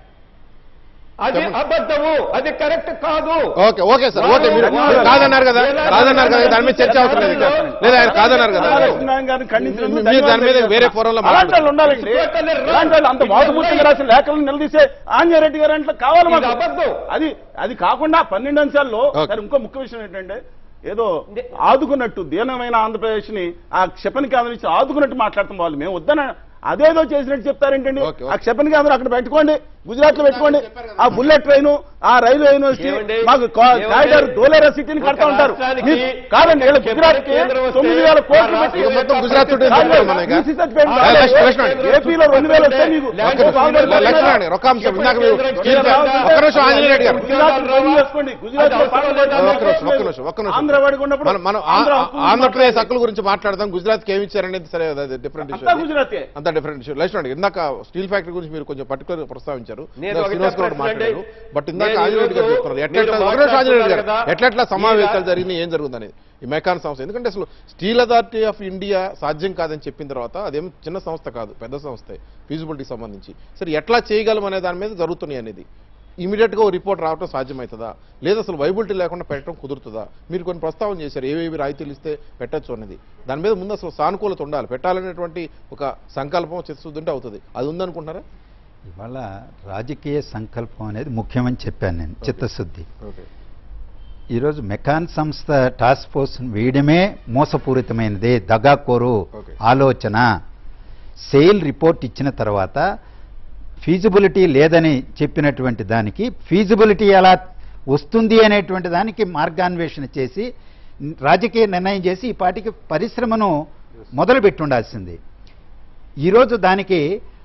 అది చెప్పండి. అబద్ధము అది కరెక్ట్ కాదు ఓకే ఓకే సార్ ఓకే మీరు మీరు కాదన్నారు కదా కాదన్నారు కదా దాని మీద చర్చ అవసరం లేదు ఇక్కడ. లేదా ఆయన కాదన్నారు కదా రామకృష్ణనారాయణ గారిని ఖండించినందుకు మీరు దాని మీద ధన్యవాదాలు వేరే ఫోరంలో అలాంటి వాళ్ళు మాట్లాడండి. ఉండాలండి అలాంటి వాళ్ళు అంత వాదుపూర్తిగా రాసిన లేఖలను నిలదీసే ఆంజనేరెడ్డి గారు అంటే కావాలి ఇది మాకు అబద్ధం. అది అది కాకుండా పన్నెండు అంశాల్లో ఓకే. సరే ఇంకో ముఖ్య విషయం ఏంటంటే ఏదో ఆదుకున్నట్టు దీనమైన ఆంధ్రప్రదేశ్ ని ఆ క్షపణ కేంద్రం ఇచ్చి ఆదుకున్నట్టు మాట్లాడతాం వాళ్ళు మేము వద్దన అదేదో చేసినట్టు చెప్తారేంటండి ఓకే, ఓకే. ఆ క్షపణ కేంద్రం అక్కడ పెట్టుకోండి గుజరాత్ లో పెట్టుకోండి ఆ బుల్లెట్ ట్రైన్ ఆ రైల్వే యూనివర్సిటీ ఏమండి? మాకు ఏమండి? కారిడార్ దోలేరా సిటీని ఒక కడతా ఉంటారు రాష్ట్రానికి మీరు- కాదండి వీళ్ళ గుజరాత్ కి కేంద్రం వస్తే తొమ్మిది వేల కోట్లు ఆ పెట్టి ఇక మొత్తం గుజరాత్ చుట్టూ కాదు, తిరుగుతాం మనం ఇక. ఈసీ సర్టిఫికేట్ ఆ, కాదు. లక్ష్మణ్, లక్ష్మణ్. ఏపీలో రెండు వేలు వస్తే మీకు ఒక్క నిమిషం, బాగుపడిపోతున్నారు. లక్ష్మణ్ గారు, ఒక అంశం ఇందాక మీరు గుజరాత్ ఒక్క నిమిషం ఆంజనేయ రెడ్డి గారు గుజరాత్ రద్దు చేసుకోండి. గుజరాత్ లో పాలన ఒక్క నిమిషం ఒక్క నిమిషం ఒక్క నిమిషం ఆంధ్ర వాడికి ఉన్నప్పుడు మనం మనం ఆ- ఆంధ్ర ఆ- హక్కులు ఆంధ్రప్రదేశ్ మాట్లాడాలి. హక్కుల గురించి మాట్లాడదాం గుజరాత్ కి ఏమి ఇచ్చారనేది సరే అది డిఫరెంట్ అంతా ఇష్యూ గుజరాతే అంత డిఫరెంట్ ఇష్యూ లక్ష్మణ్ గారు, ఇందాక స్టీల్ ఫ్యాక్టరీ గురించి మీరు కొంచెం పర్టికులర్ ప్రస్తావించారు నేను ఇందాక ఒకటే శ్రీనివాస్ గౌడ్ ప్రశ్న అండి. మాట్లాడారు బట్ ఇందాక నేను ఆంజనేయ రెడ్డి గారు ఈరోజు చెప్తున్నారు ఎట్లా మీరు ఎట్లా- ఒక నిమిషం ఆంజనేయ రెడ్డి గారు మాట్లాడుతున్నారు కదా. ఎట్లా ఎట్లా సమావేశాలు ఈ- జరిగినాయి ఏం జరుగుతుందనేది ఈ మెకాన్ సంస్థ ఎందుకంటే అసలు స్టీల్ అథారిటీ ఆఫ్ ఇండియా సాధ్యం కాదని చెప్పిన తర్వాత అదేం చిన్న సంస్థ కాదు పెద్ద సంస్థ ఫీజిబిలిటీ సంబంధించి సరే ఎట్లా చేయగలం అనే దాని మీద జరుగుతున్నాయి అనేది ఇమీడియట్ గా ఓ రిపోర్ట్ రావడం సాధ్యమవుతుందా లేదా అసలు వైబిలిటీ లేకుండా పెట్టడం కుదురుతుందా మీరు కొన్ని ప్రస్తావన చేశారు ఏవేవి రాయితీలు ఇస్తే పెట్టచ్చు అనేది దాని మీద ముందు అసలు సానుకూలత ఉండాలి పెట్టాలనేటువంటి ఒక సంకల్పం చిత్తశుద్ధి అవుతుంది అది ఉందనుకుంటున్నారా ఇవాళ రాజకీయ సంకల్పం అనేది ముఖ్యమని చెప్పాను నేను చిత్తశుద్ధి ఓకే ఈరోజు మెకాన్ సంస్థ టాస్క్ ఫోర్స్ వేయడమే మోసపూరితమైనది దగాకోరు Okay. ఆలోచన సెయిల్ రిపోర్ట్ ఇచ్చిన తర్వాత ఫీజిబిలిటీ లేదని చెప్పినటువంటి దానికి ఫీజిబిలిటీ ఎలా వస్తుంది అనేటువంటి దానికి మార్గాన్వేషణ చేసి రాజకీయ నిర్ణయం చేసి ఈ పాటికి పరిశ్రమను మొదలుపెట్టి ఉండాల్సింది ఈరోజు దానికి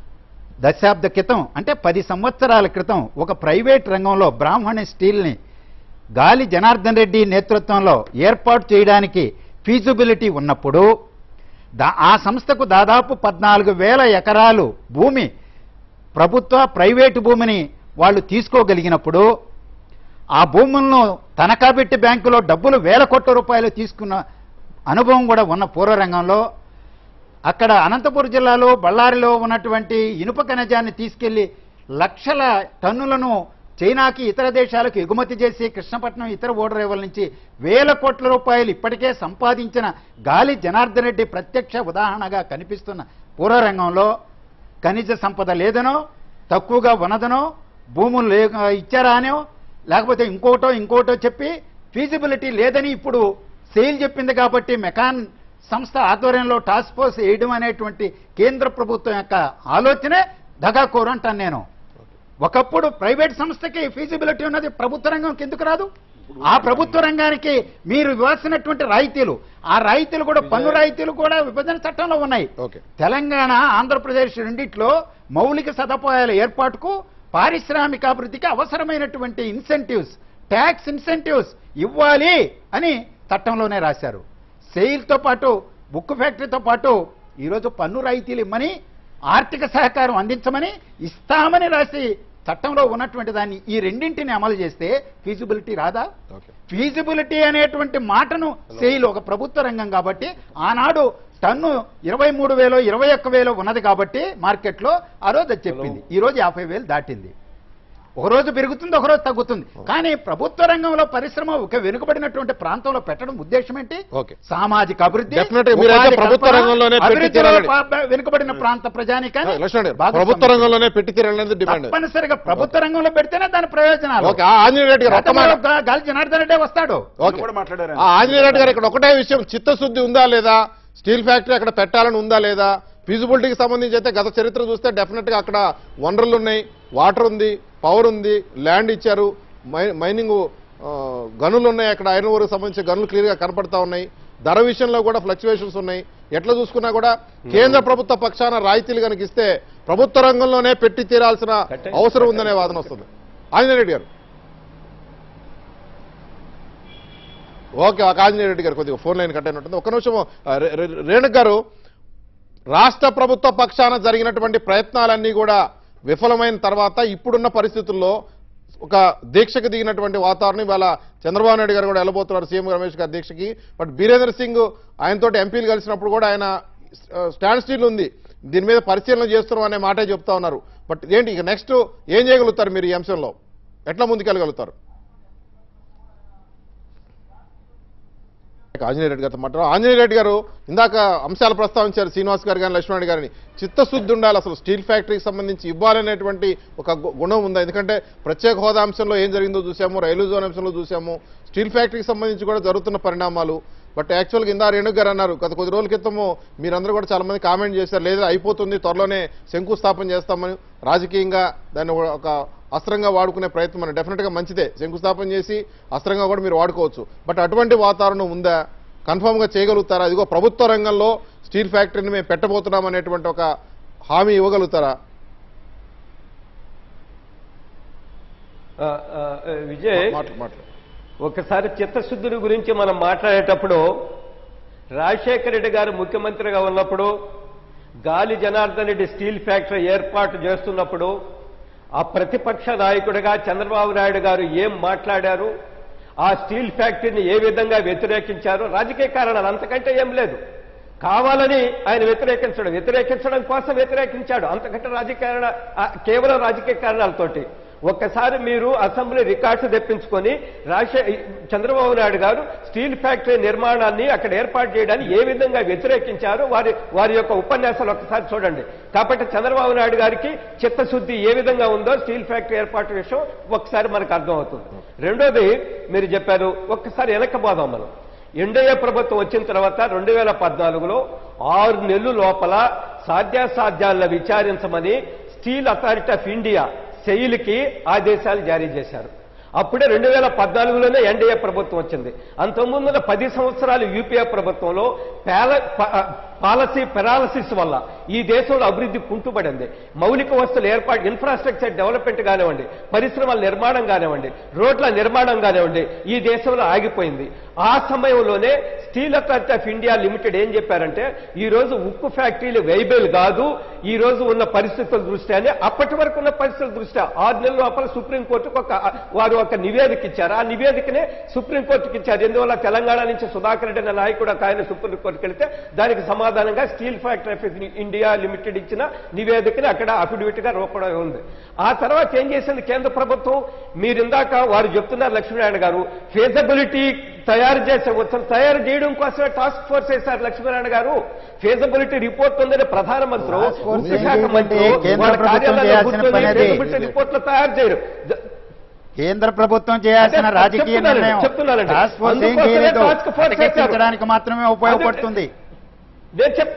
దశాబ్ద క్రితం అంటే పది సంవత్సరాల క్రితం ఒక ప్రైవేట్ రంగంలో బ్రాహ్మణ స్టీల్ని గాలి జనార్దన్ రెడ్డి నేతృత్వంలో ఏర్పాటు చేయడానికి ఫీజిబిలిటీ ఉన్నప్పుడు దా ఆ సంస్థకు దాదాపు పద్నాలుగు వేల ఎకరాలు భూమి ప్రభుత్వ ప్రైవేటు భూమిని వాళ్ళు తీసుకోగలిగినప్పుడు ఆ భూములను తనఖా పెట్టి బ్యాంకులో డబ్బులు వేల కోట్ల రూపాయలు తీసుకున్న అనుభవం కూడా ఉన్న పూర్వరంగంలో అక్కడ అనంతపురం జిల్లాలో బళ్ళారిలో ఉన్నటువంటి ఇనుప ఖనిజాన్ని తీసుకెళ్లి లక్షల టన్నులను చైనాకి ఇతర దేశాలకు ఎగుమతి చేసి కృష్ణపట్నం ఇతర ఓడరేవుల నుంచి వేల కోట్ల రూపాయలు ఇప్పటికే సంపాదించిన గాలి జనార్దన్ రెడ్డి ప్రత్యక్ష ఉదాహరణగా కనిపిస్తున్న పూర్వరంగంలో ఖనిజ సంపద లేదనో తక్కువగా ఉన్నదనో భూములు లే ఇచ్చారా అనో లేకపోతే ఇంకోటో ఇంకోటో చెప్పి ఫీజిబిలిటీ లేదని ఇప్పుడు సెయిల్ చెప్పింది కాబట్టి మెకాన్ సంస్థ ఆధ్వర్యంలో టాస్క్ ఫోర్స్ వేయడం అనేటువంటి కేంద్ర ప్రభుత్వం యొక్క ఆలోచనే దగాకోరు అంటాను నేను ఒకప్పుడు ప్రైవేట్ సంస్థకి ఫీజిబిలిటీ ఉన్నది ప్రభుత్వ రంగంకి ఎందుకు రాదు ఆ ప్రభుత్వ రంగానికి మీరు ఇవ్వాల్సినటువంటి రాయితీలు ఆ రాయితీలు కూడా పన్ను రాయితీలు కూడా విభజన చట్టంలో ఉన్నాయి ఓకే తెలంగాణ ఆంధ్రప్రదేశ్ రెండిట్లో మౌలిక సదుపాయాల ఏర్పాటుకు పారిశ్రామికాభివృద్ధికి అవసరమైనటువంటి ఇన్సెంటివ్స్ ట్యాక్స్ ఇన్సెంటివ్స్ ఇవ్వాలి అని చట్టంలోనే రాశారు సెయిల్తో పాటు బుక్ ఫ్యాక్టరీతో పాటు ఈరోజు పన్ను రాయితీలు ఇమ్మని ఆర్థిక సహకారం అందించమని ఇస్తామని రాసి చట్టంలో ఉన్నటువంటి దాన్ని ఈ రెండింటిని అమలు చేస్తే ఫీజిబిలిటీ రాదా ఓకే ఫీజిబిలిటీ అనేటువంటి మాటను సేల్ ఒక ప్రభుత్వ రంగం కాబట్టి ఆనాడు టన్ను ఇరవై మూడు వేలు ఇరవై ఒక్క వేలు ఉన్నది కాబట్టి మార్కెట్లో ఆ రోజు అది చెప్పింది ఈ రోజు యాభై వేలు దాటింది ఒక రోజు పెరుగుతుంది ఒక రోజు తగ్గుతుంది కానీ ప్రభుత్వ రంగంలో పరిశ్రమ ఒక వెనుకబడినటువంటి ప్రాంతంలో పెట్టడం ఉద్దేశం ఏంటి ఓకే. సామాజిక అభివృద్ధి Definitely మీరైతే ఉపాధి ప్రభుత్వ కల్పన, రంగంలోనే పెట్టి అభివృద్ధిలో తీరాలని. ప- వెనుకబడిన ప్రాంత ప్రజానికాన్ని లక్ష్మణ్ గారు భాగస్వామ్యం ప్రభుత్వ రంగంలోనే పెట్టి తీరాలనేది డిమాండ్ తప్పనిసరిగా ప్రభుత్వ రంగంలో పెడితేనే దాని ప్రయోజనాలు ఓకే ఆ ఆంజనేయ రెడ్డి గారు ఒక్క మాట గతంలో గా- గాలి జనార్దన్ రెడ్డి వస్తాడు ఓకే కూడా మాట్లాడారు ఆ ఆంజనేయ రెడ్డి గారు ఇక్కడ ఒకటే విషయం చిత్తశుద్ధి ఉందా లేదా స్టీల్ ఫ్యాక్టరీ అక్కడ పెట్టాలని ఉందా లేదా ఫీజిబిలిటీకి సంబంధించి అయితే గత చరిత్ర చూస్తే డెఫినెట్ గా అక్కడ వనరులు ఉన్నాయి వాటర్ ఉంది పవర్ ఉంది ల్యాండ్ ఇచ్చారు మై- మైనింగ్ ఆ, గనులు ఉన్నాయి అక్కడ ఐరన్ వర్క్ సంబంధించి గనులు క్లియర్ గా కనపడతా ఉన్నాయి ధర విషయంలో కూడా ఫ్లక్చువేషన్స్ ఉన్నాయి ఎట్లా చూసుకున్నా కూడా కేంద్ర ప్రభుత్వ పక్షాన రాయితీలు కనుక ఇస్తే ప్రభుత్వ రంగంలోనే పెట్టి తీరాల్సిన కట్టే- అవసరం ఉందనే వాదన వస్తుంది ఆంజనేయ రెడ్డి గారు ఓకే ఒక ఆంజనేయ రెడ్డి గారు కొద్దిగా ఫోన్ లైన్ కట్ అయినట్టుంది ఒక నిమిషం రేణుక్ గారు రాష్ట్ర ప్రభుత్వ పక్షాన జరిగినటువంటి ప్రయత్నాలన్నీ కూడా విఫలమైన తర్వాత ఇప్పుడున్న పరిస్థితుల్లో ఒక దీక్షకు దిగినటువంటి వాతావరణం ఇవాళ చంద్రబాబు నాయుడు గారు కూడా వెళ్ళబోతున్నారు సీఎం రమేష్ గారి దీక్షకి బట్ బీరేంద్ర సింగ్ ఆయనతోటి ఎంపీలు కలిసినప్పుడు కూడా ఆయన స్టాండ్ స్టీల్ ఉంది దీని మీద పరిశీలన చేస్తున్నాం అనే మాటే చెప్తా ఉన్నారు బట్ ఏంటి ఇక నెక్స్ట్ ఏం చేయగలుగుతారు మీరు ఈ అంశంలో ఎట్లా ముందుకెళ్ళగలుగుతారు ఆంజనేయ రెడ్డి గారితో మాట్లాడు ఆంజనేయ రెడ్డి గారు ఇందాక అంశాలు ప్రస్తావించారు శ్రీనివాస్ గారు కానీ లక్ష్మణ్ రెడ్డి గారిని చిత్తశుద్ధి ఉండాలి అసలు స్టీల్ ఫ్యాక్టరీకి సంబంధించి ఇవ్వాలనేటువంటి ఒక గు- గుణం ఉందా ఎందుకంటే ప్రత్యేక హోదా అంశంలో ఏం జరిగిందో చూసాము రైలు జోన్ అంశంలో చూసాము స్టీల్ ఫ్యాక్టరీకి సంబంధించి కూడా జరుగుతున్న పరిణామాలు బట్ యాక్చువల్గా ఇందా రేణుక్ గారు అన్నారు గత కొద్ది రోజుల క్రితము మీరందరూ కూడా చాలా మంది కామెంట్ చేశారు లేదా అయిపోతుంది త్వరలోనే శంకుస్థాపన చేస్తామని రాజకీయంగా దాన్ని ఒక అస్త్రంగా వాడుకునే ప్రయత్నం అని డెఫినెట్గా మంచిదే శంకుస్థాపన చేసి అస్త్రంగా కూడా మీరు వాడుకోవచ్చు బట్ అటువంటి వాతావరణం ఉందా కన్ఫామ్గా చేయగలుగుతారా అదిగో ప్రభుత్వ రంగంలో స్టీల్ ఫ్యాక్టరీని మేము పెట్టబోతున్నాం అనేటువంటి ఒక హామీ ఇవ్వగలుగుతారా ఆ, ఆ, విజయ్ మాట్లా మాట్లా ఒకసారి చిత్తశుద్ధిని గురించి మనం మాట్లాడేటప్పుడు రాజశేఖర రెడ్డి గారు ముఖ్యమంత్రిగా ఉన్నప్పుడు గాలి జనార్దన్ రెడ్డి స్టీల్ ఫ్యాక్టరీ ఏర్పాటు చేస్తున్నప్పుడు ఆ ప్రతిపక్ష నాయకుడిగా చంద్రబాబు నాయుడు గారు ఏం మాట్లాడారు ఆ స్టీల్ ఫ్యాక్టరీని ఏ విధంగా వ్యతిరేకించారు రాజకీయ కారణాలు అంతకంటే ఏం లేదు కావాలని ఆయన వ్యతిరేకించడం వ్యతిరేకించడం కోసం వ్యతిరేకించాడు అంతకంటే రాజకీయ కారణ ఆ, కేవలం రాజకీయ కారణాలతోటి ఒక్కసారి మీరు అసెంబ్లీ రికార్డ్స్ తెప్పించుకొని రాజశే చంద్రబాబు నాయుడు గారు స్టీల్ ఫ్యాక్టరీ నిర్మాణాన్ని అక్కడ ఏర్పాటు చేయడాన్ని ఏ విధంగా వ్యతిరేకించారు వారి వారి యొక్క ఉపన్యాసాలు ఒకసారి చూడండి కాబట్టి చంద్రబాబు నాయుడు గారికి చిత్తశుద్ధి ఏ విధంగా ఉందో స్టీల్ ఫ్యాక్టరీ ఏర్పాటు విషయం ఒకసారి మనకు అర్థమవుతుంది రెండోది మీరు చెప్పారు ఒక్కసారి వెనక్కిపోదాం మనం ఎన్డీఏ ప్రభుత్వం వచ్చిన తర్వాత రెండు వేల పద్నాలుగులో ఆరు నెలల లోపల సాధ్యాసాధ్యాలను విచారించమని స్టీల్ అథారిటీ ఆఫ్ ఇండియా సెయిల్కి ఆదేశాలు జారీ చేశారు అప్పుడే రెండు వేల పద్నాలుగులోనే ఎన్డీఏ ప్రభుత్వం వచ్చింది అంతకుముందు పది సంవత్సరాలు యూపీఏ ప్రభుత్వంలో పేల ప- పాలసీ పెరాలసిస్ వల్ల ఈ దేశంలో అభివృద్ధి కుంటుపడింది మౌలిక వస్తువులు ఏర్పాటు ఇన్ఫ్రాస్ట్రక్చర్ డెవలప్మెంట్ కానివ్వండి పరిశ్రమల నిర్మాణం కానివ్వండి రోడ్ల నిర్మాణం కానివ్వండి ఈ దేశంలో ఆగిపోయింది ఆ సమయంలోనే steel authority of India limited ఏం చెప్పారంటే ఈ రోజు ఉక్కు ఫ్యాక్టరీలు వెయిబుల్ కాదు ఈ రోజు ఉన్న పరిస్థితుల దృష్ట్యానే అప్పటి వరకు ఉన్న పరిస్థితుల దృష్ట్యా ఆరు నెలల లోపల సుప్రీంకోర్టుకు ఒక వారు ఒక నివేదిక ఇచ్చారు ఆ నివేదికనే సుప్రీంకోర్టుకి ఇచ్చారు ఎందువల్ల తెలంగాణ నుంచి సుధాకర్ రెడ్డి అనే నాయకుడు ఒక ఆయన సుప్రీంకోర్టుకి వెళ్తే దానికి సమాధానంగా steel factory of India limited ఇచ్చిన నివేదికని అక్కడ అఫిడవిట్ గా రూపడం ఉంది ఆ తర్వాత ఏం చేసింది కేంద్ర ప్రభుత్వం మీరు ఇందాక వారు చెప్తున్నారు లక్ష్మీనారాయణ గారు ఫేజబిలిటీ తయారు చేసే ఉత్సవం తయారు చేయడం కోసమే టాస్క్ ఫోర్స్ వేశారు లక్ష్మీనారాయణ గారు ఫేజబిలిటీ రిపోర్ట్ ఉందని ప్రధానమంత్రి Task force ఉక్కు శాఖ ఏంటంటే మంత్రి కేంద్ర వాళ్ళ ప్రభుత్వం కార్యాలయంలో చేయాల్సిన కూర్చొని పని అది. feasibility రిపోర్ట్లు తయారు చేయరు జ- కేంద్ర ప్రభుత్వం చేయాల్సిన అదే రాజకీయ చెప్తున్నానండి, నిర్ణయం చెప్తున్నానండి. టాస్క్ ఫోర్స్ ఏం అందుకోసమే చేయలేదు టాస్క్ ఫోర్స్ అటకెక్కించడానికి మాత్రమే ఉపయోగపడుతుంది నేను చెప్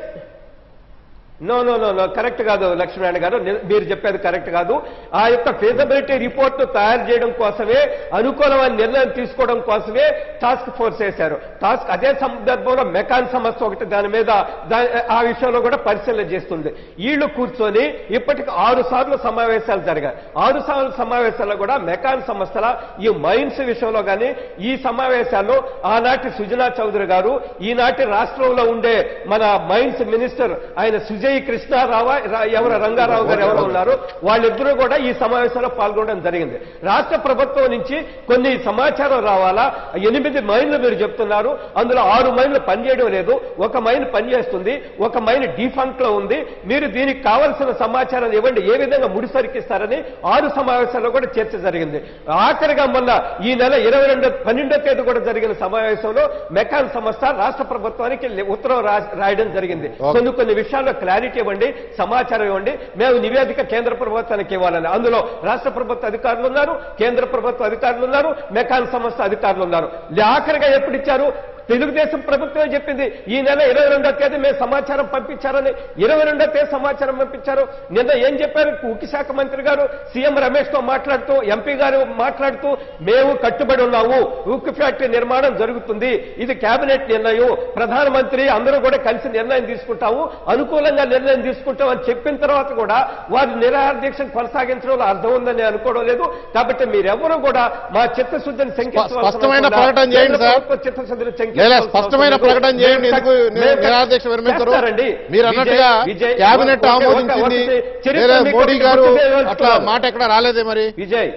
no no no no correct కాదు లక్ష్మీనారాయణ గారు ని- మీరు చెప్పేది కరెక్ట్ కాదు ఆ యొక్క ఫీజబిలిటీ రిపోర్ట్ తయారు చేయడం కోసమే అనుకూలమైన నిర్ణయం తీసుకోవడం కోసమే టాస్క్ ఫోర్స్ వేశారు టాస్క్ అదే సందర్భంలో మెకాన్ సమస్య ఒకటి దాని మీద దా- ఆ విషయంలో కూడా పరిశీలన చేస్తుంది వీళ్ళు కూర్చొని ఇప్పటికి ఆరు సార్లు సమావేశాలు జరిగాయి ఆరు సార్లు సమావేశాల్లో కూడా మెకాన్ సంస్థల ఈ మైన్స్ విషయంలో కానీ ఈ సమావేశాల్లో ఆనాటి సుజనా చౌదరి గారు ఈనాటి రాష్ట్రంలో ఉండే మన మైన్స్ మినిస్టర్ ఆయన సుజయ్ విజయ్ కృష్ణ రావా రా- ఎవరు రంగారావు గారు ఎవరు ఉన్నారు వాళ్ళిద్దరూ కూడా ఈ సమావేశంలో పాల్గొనడం జరిగింది రాష్ట్ర ప్రభుత్వం నుంచి కొన్ని సమాచారం రావాలా ఎనిమిది మైన్లు మీరు చెప్తున్నారు అందులో ఆరు మైన్లు పనిచేయడం లేదు ఒక మైన్ పనిచేస్తుంది ఒక మైన్ డిఫంక్ట్ లో ఉంది మీరు దీనికి కావలసిన సమాచారం ఇవ్వండి ఏ విధంగా ముడిసరికిస్తారని ఆరు సమావేశాల్లో కూడా చర్చ జరిగింది ఆఖరిగా మొన్న ఈ నెల ఇరవై రెండు పన్నెండో తేదీ కూడా జరిగిన సమావేశంలో మెకాన్ సంస్థ రాష్ట్ర ప్రభుత్వానికి లే- ఉత్తరం రా- రాయడం జరిగింది ఓకే. కొన్ని కొన్ని విషయాల్లో క్లారిటీ ఇవ్వండి సమాచారం ఇవ్వండి మేము నివేదిక కేంద్ర ప్రభుత్వానికి ఇవ్వాలని అందులో రాష్ట్ర ప్రభుత్వ అధికారులు ఉన్నారు కేంద్ర ప్రభుత్వ అధికారులు ఉన్నారు మెకాన్ సంస్థ అధికారులు ఉన్నారు ఆఖరిగా ఎప్పుడు ఇచ్చారు తెలుగుదేశం ప్రభుత్వమే చెప్పింది ఈ నెల ఇరవై రెండో తేదీ మేము సమాచారం పంపించారని ఇరవై రెండో తేదీ సమాచారం పంపించారు నిన్న ఏం చెప్పారు ఉక్కు శాఖ మంత్రి గారు సీఎం రమేష్ తో మాట్లాడుతూ ఎంపీ గారు మాట్లాడుతూ మేము కట్టుబడి ఉన్నాము ఉక్కు ఫ్యాక్టరీ నిర్మాణం జరుగుతుంది ఇది కేబినెట్ నిర్ణయం ప్రధానమంత్రి అందరూ కూడా కలిసి నిర్ణయం తీసుకుంటాము అనుకూలంగా నిర్ణయం తీసుకుంటాం అని చెప్పిన తర్వాత కూడా వారి నిరాహార దీక్షను కొనసాగించడంలో అర్థం ఉందని అనుకోవడం లేదు కాబట్టి మీరెవరూ కూడా మా చిత్తశుద్ధిని శంకించవలసిన స్పష్టమైన అవసరం లేదు. ప్రకటన చేయండి కేంద్ర సార్. ప్రభుత్వ చిత్తశుద్ధిని శంకించవలసిన లేదా అవసరం స్పష్టమైన లేదు. ప్రకటన చేయండి మేము ఎందుకు ఖ- మేము ఖ- నిరాదీక్ష విరమించరు చేస్తారండి. మీరు అన్నట్టుగా విజయ్, విజయ్, కేబినెట్ ఒక- ఒక- ఆమోదించింది ఒకటి చరిత్ర లేదా మీకు మోడీ ఒకటి గారు గుర్తు చేయదలుచుకున్నాను. అట్లా మాట ఎక్కడ రాలేదే మరి విజయ్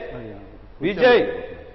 విజయ్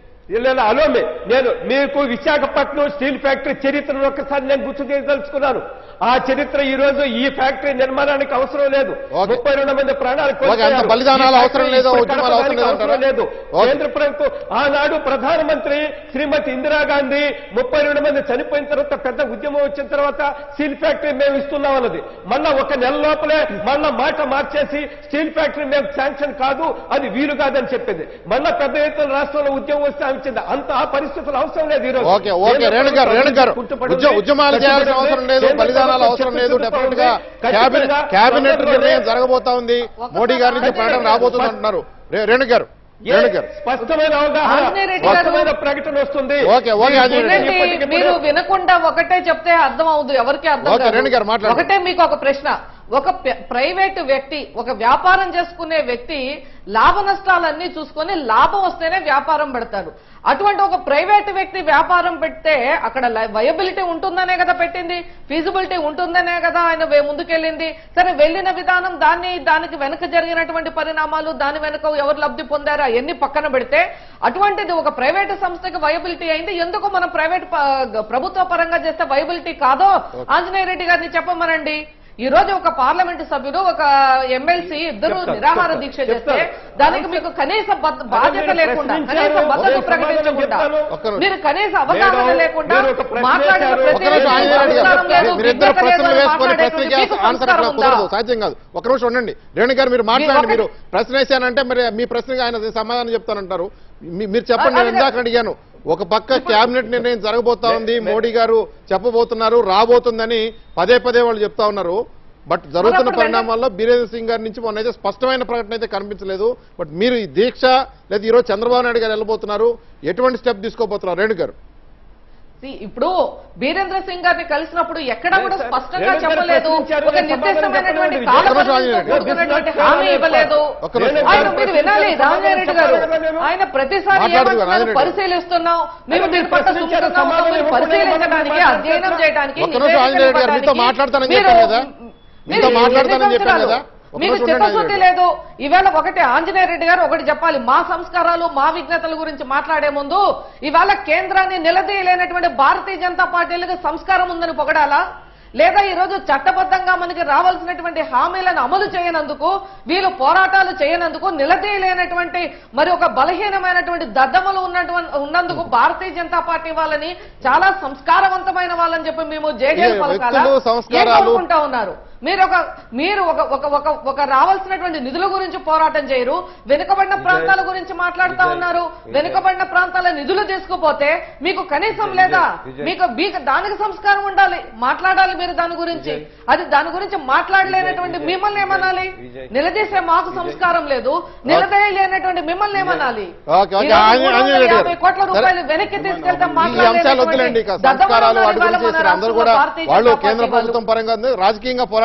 ఇలా అలోమే నేను మీకు విశాఖపట్నం స్టీల్ ఫ్యాక్టరీ చరిత్రను ఒక్కసారి నేను గుర్తు చేయదలుచుకున్నాను ఆ చరిత్ర ఈ రోజు ఈ ఫ్యాక్టరీ నిర్మాణానికి అవసరం లేదు ఓకే. ముప్పై రెండు మంది ప్రాణాలు ఓకే, అంత కోల్పోయారు. బలిదానాలు ఈ అవసరం ఫ్యాక్టరీ లేదు, ఇప్పుడు ఉద్యమాలు అవసరం కడపడానికి లేదు అవసరం అంటారా? లేదు ఓకే. కేంద్ర ప్రభుత్వం ఆనాడు ప్రధానమంత్రి శ్రీమతి ఇందిరాగాంధీ ముప్పై రెండు మంది చనిపోయిన తర్వాత పెద్ద ఉద్యమం వచ్చిన తర్వాత స్టీల్ ఫ్యాక్టరీ మేము ఇస్తున్నాం అన్నది మళ్ళా ఒక నెల లోపలే మళ్ళా మాట మార్చేసి స్టీల్ ఫ్యాక్టరీ మేము శాంక్షన్ కాదు అది వీలు కాదని చెప్పింది మళ్ళా పెద్ద ఎత్తున రాష్ట్రంలో ఉద్యమం వస్తే ఆమె ఇచ్చింది అంత ఆ పరిస్థితులు అవసరం లేదు ఈ రోజు ఓకే ఓకే రేణు గారు రేణు గారు ఉద్య- ఉద్యమాలు చేయాల్సిన అవసరం లేదు బలిదానాలు అవసరం లేదు డెఫినెట్ గా క్యాబినెట్ క్యాబినెట్ నిర్ణయం జరగబోతా ఉంది మోడీ గారి నుంచి ప్రకటన రాబోతుంది అంటున్నారు రే- రేణు గారు రేణు గారు స్పష్టమైన అవగాహన ఆంజనేయ రెడ్డి గారు- స్పష్టమైన ప్రకటన వస్తుంది ఓకే, ఓకే, ఆంజనేయ రెడ్డి. వినండి, ఇప్పటికిప్పుడు- మీరు వినకుండా ఒకటే చెప్తే అర్థం అవుదు ఎవరికి అర్థం ఓకే, కాదు. రేణు గారు మాట్లాడండి. ఒకటే మీకు ఒక ప్రశ్న ఒక పె- ప్రైవేటు వ్యక్తి ఒక వ్యాపారం చేసుకునే వ్యక్తి లాభ నష్టాలన్నీ చూసుకొని లాభం వస్తేనే వ్యాపారం పెడతాడు అటువంటి ఒక ప్రైవేట్ వ్యక్తి వ్యాపారం పెడితే అక్కడ వయబిలిటీ ఉంటుందనే కదా పెట్టింది ఫీజిబిలిటీ ఉంటుందనే కదా ఆయన వే- ముందుకెళ్ళింది సరే వెళ్ళిన విధానం దాన్ని దానికి వెనుక జరిగినటువంటి పరిణామాలు దాని వెనుక ఎవరు లబ్ధి పొందారో అవన్నీ పక్కన పెడితే అటువంటిది ఒక ప్రైవేట్ సంస్థకి వయబిలిటీ అయింది ఎందుకు మనం ప్రైవేట్ ప- ప్రభుత్వ పరంగా చేస్తే వయబిలిటీ కాదో ఆంజనేయ రెడ్డి గారిని చెప్పమనండి ఈ రోజు ఒక పార్లమెంటు సభ్యుడు ఒక ఎమ్మెల్సీ ఇద్దరు చెప్తారు, నిరాహార చెప్తారు, దీక్ష చేస్తే చెప్తారు. దానికి మీకు కనీస బద్ద- బాధ్యత మీరు లేకుండా ప్రశ్నించారు, కనీస మద్దతు ఒకే సమాధానం ప్రకటించకుండా చెప్తాను. ఒక్క నిమిషం. మీరు కనీస అవగాహన మీరు- లేకుండా మీరు ఒక ప్రశ్న మాట్లాడిన వేశారు. ప్రతి ఒక్క నిమిషం వ్యక్తి ఆంజనేయ రెడ్డి సంస్కారం గారు లేదు, మీరిద్దరు విజ్ఞత ప్రశ్నలు లేదు అని వేసుకొని మాట్లాడేటువంటి ప్రశ్నకి మీకు ఆన్సర్ సంస్కారం అట్లా ఉందా? కుదరదు సాధ్యం కాదు ఒక నిమిషం ఉండండి రేణు గారు మీరు మాట్లాడండి ఒకటి- మీరు ప్రశ్న వేసానంటే మరి మీ ప్రశ్నకి ఆయన సమాధానం చెప్తానంటారు మీ- మీరు చెప్పండి నేను అది- ఇందాక అడిగాను ఒక పక్క కేబినెట్ నిర్ణయం జరగబోతా ఉంది మోడీ గారు చెప్పబోతున్నారు రాబోతుందని పదే పదే వాళ్ళు చెప్తా ఉన్నారు బట్ జరుగుతున్న అప్పుడు పరిణామాల్లో బీరేంద్ర సింగ్ గారి నుంచి మొన్న అయితే స్పష్టమైన ప్రకటన అయితే కనిపించలేదు బట్ మీరు ఈ దీక్ష లేదా ఈరోజు చంద్రబాబు నాయుడు గారు వెళ్ళబోతున్నారు ఎటువంటి స్టెప్ తీసుకోబోతున్నారు రేణు గారు See, ఇప్పుడు బీరేంద్ర సింగ్ గారిని కలిసినప్పుడు ఎక్కడ లేదు కూడా సార్. స్పష్టంగా రేణు గారు చెప్పలేదు ప్రశ్నించారు, ఒక నేను నిర్దిష్టమైనటువంటి సమాధానం కాలపరిమితితో చెప్పలేదు. కూడుకున్నటువంటి This is not హామీ fair. ఇవ్వలేదు ఒక్క నిమిషం. ఆయన మీరు వినాలి రాజారెడ్డి గారు చెప్పలేదు కదా నేను. ఆయన ప్రతిసారి మాట్లాడుతూ ఏమంటున్నారు రాజారెడ్డి గారు. పరిశీలిస్తున్నాం మేము అదే దీని మీరు పట్ల ప్రశ్నించారు, సుముఖంగా ఉన్నాం, సమాధానం మీరు ఇవ్వకుండా పరిశీలించడానికి ఏమన్నా అధ్యయనం మాట్లాడతారా? చేయడానికి ఒక్క నిమిషం ఆంజనేయ రెడ్డి గారు మీతో నివేదికలు మాట్లాడతానని మీరు- చెప్పాను కదా? మీరు మీతో మాట్లాడతానని ఎన్ని చెప్పాను కదా? సంవత్సరాలు? ఒక్క మీకు నిమిషం ఉండండి చిత్తశుద్ధి ఆంజనేయ లేదు ఈవేళ ఒకటి ఆంజనేయ రెడ్డి గారు ఒకటి చెప్పాలి మా సంస్కారాలు మా విజ్ఞతల గురించి మాట్లాడే ముందు ఇవాళ కేంద్రాన్ని నిలదీయలేనటువంటి భారతీయ జనతా పార్టీలకు సంస్కారం ఉందని పొగడాలా లేదా ఈ రోజు చట్టబద్ధంగా మనకి రావాల్సినటువంటి హామీలను అమలు చేయనందుకు వీళ్ళు పోరాటాలు చేయనందుకు నిలదీయలేనటువంటి మరి ఒక బలహీనమైనటువంటి దద్దమలు ఉన్నటువంటి ఉన్నందుకు భారతీయ జనతా పార్టీ వాళ్ళని చాలా సంస్కారవంతమైన వాళ్ళని చెప్పి మేము జేజేలు ఏ, పలకాలా వ్యక్తులు, ఏం సంస్కారాలు- కోరుకుంటా ఉన్నారు మీరు ఒక మీరు ఒక ఒక ఒక ఒక రావాల్సినటువంటి నిధుల గురించి పోరాటం చేయరు వెనుకబడిన ప్రాంతాల గురించి మాట్లాడుతా విజయ్, ఉన్నారు విజయ్. వెనుకబడిన ప్రాంతాల నిధులు తీసుకుపోతే మీకు కనీసం విజయ్, లేదా విజయ్. మీకు మీకు దానికి సంస్కారం ఉండాలి మాట్లాడాలి మీరు దాని గురించి విజయ్. అది దాని గురించి మాట్లాడలేనటువంటి విజయ్, మిమ్మల్ని ఏమనాలి విజయ్. నిలదీసే మాకు సంస్కారం లేదు నిలదీయలేనటువంటి మిమ్మల్ని ఏమనాలి ఓకే, ఓకే. ఈ రోజు ఆంజనేయ- మూడు వందల ఆంజనేయ యాభై గారు. కోట్ల సరే. రూపాయలు వెనక్కి తీసుకెళ్తే ఈ అంశాలు వద్దులేండి ఇక మాట్లాడలేనటువంటి సంస్కారాలు వాటి దద్దమలు గురించి మన చేసిన అందరూ కూడా రాష్ట్రంలో భారతీయ వాళ్ళు జనతా కేంద్ర పార్టీ వాళ్ళు. ప్రభుత్వం పరంగా ఉంది. రాజకీయంగా పోరాటం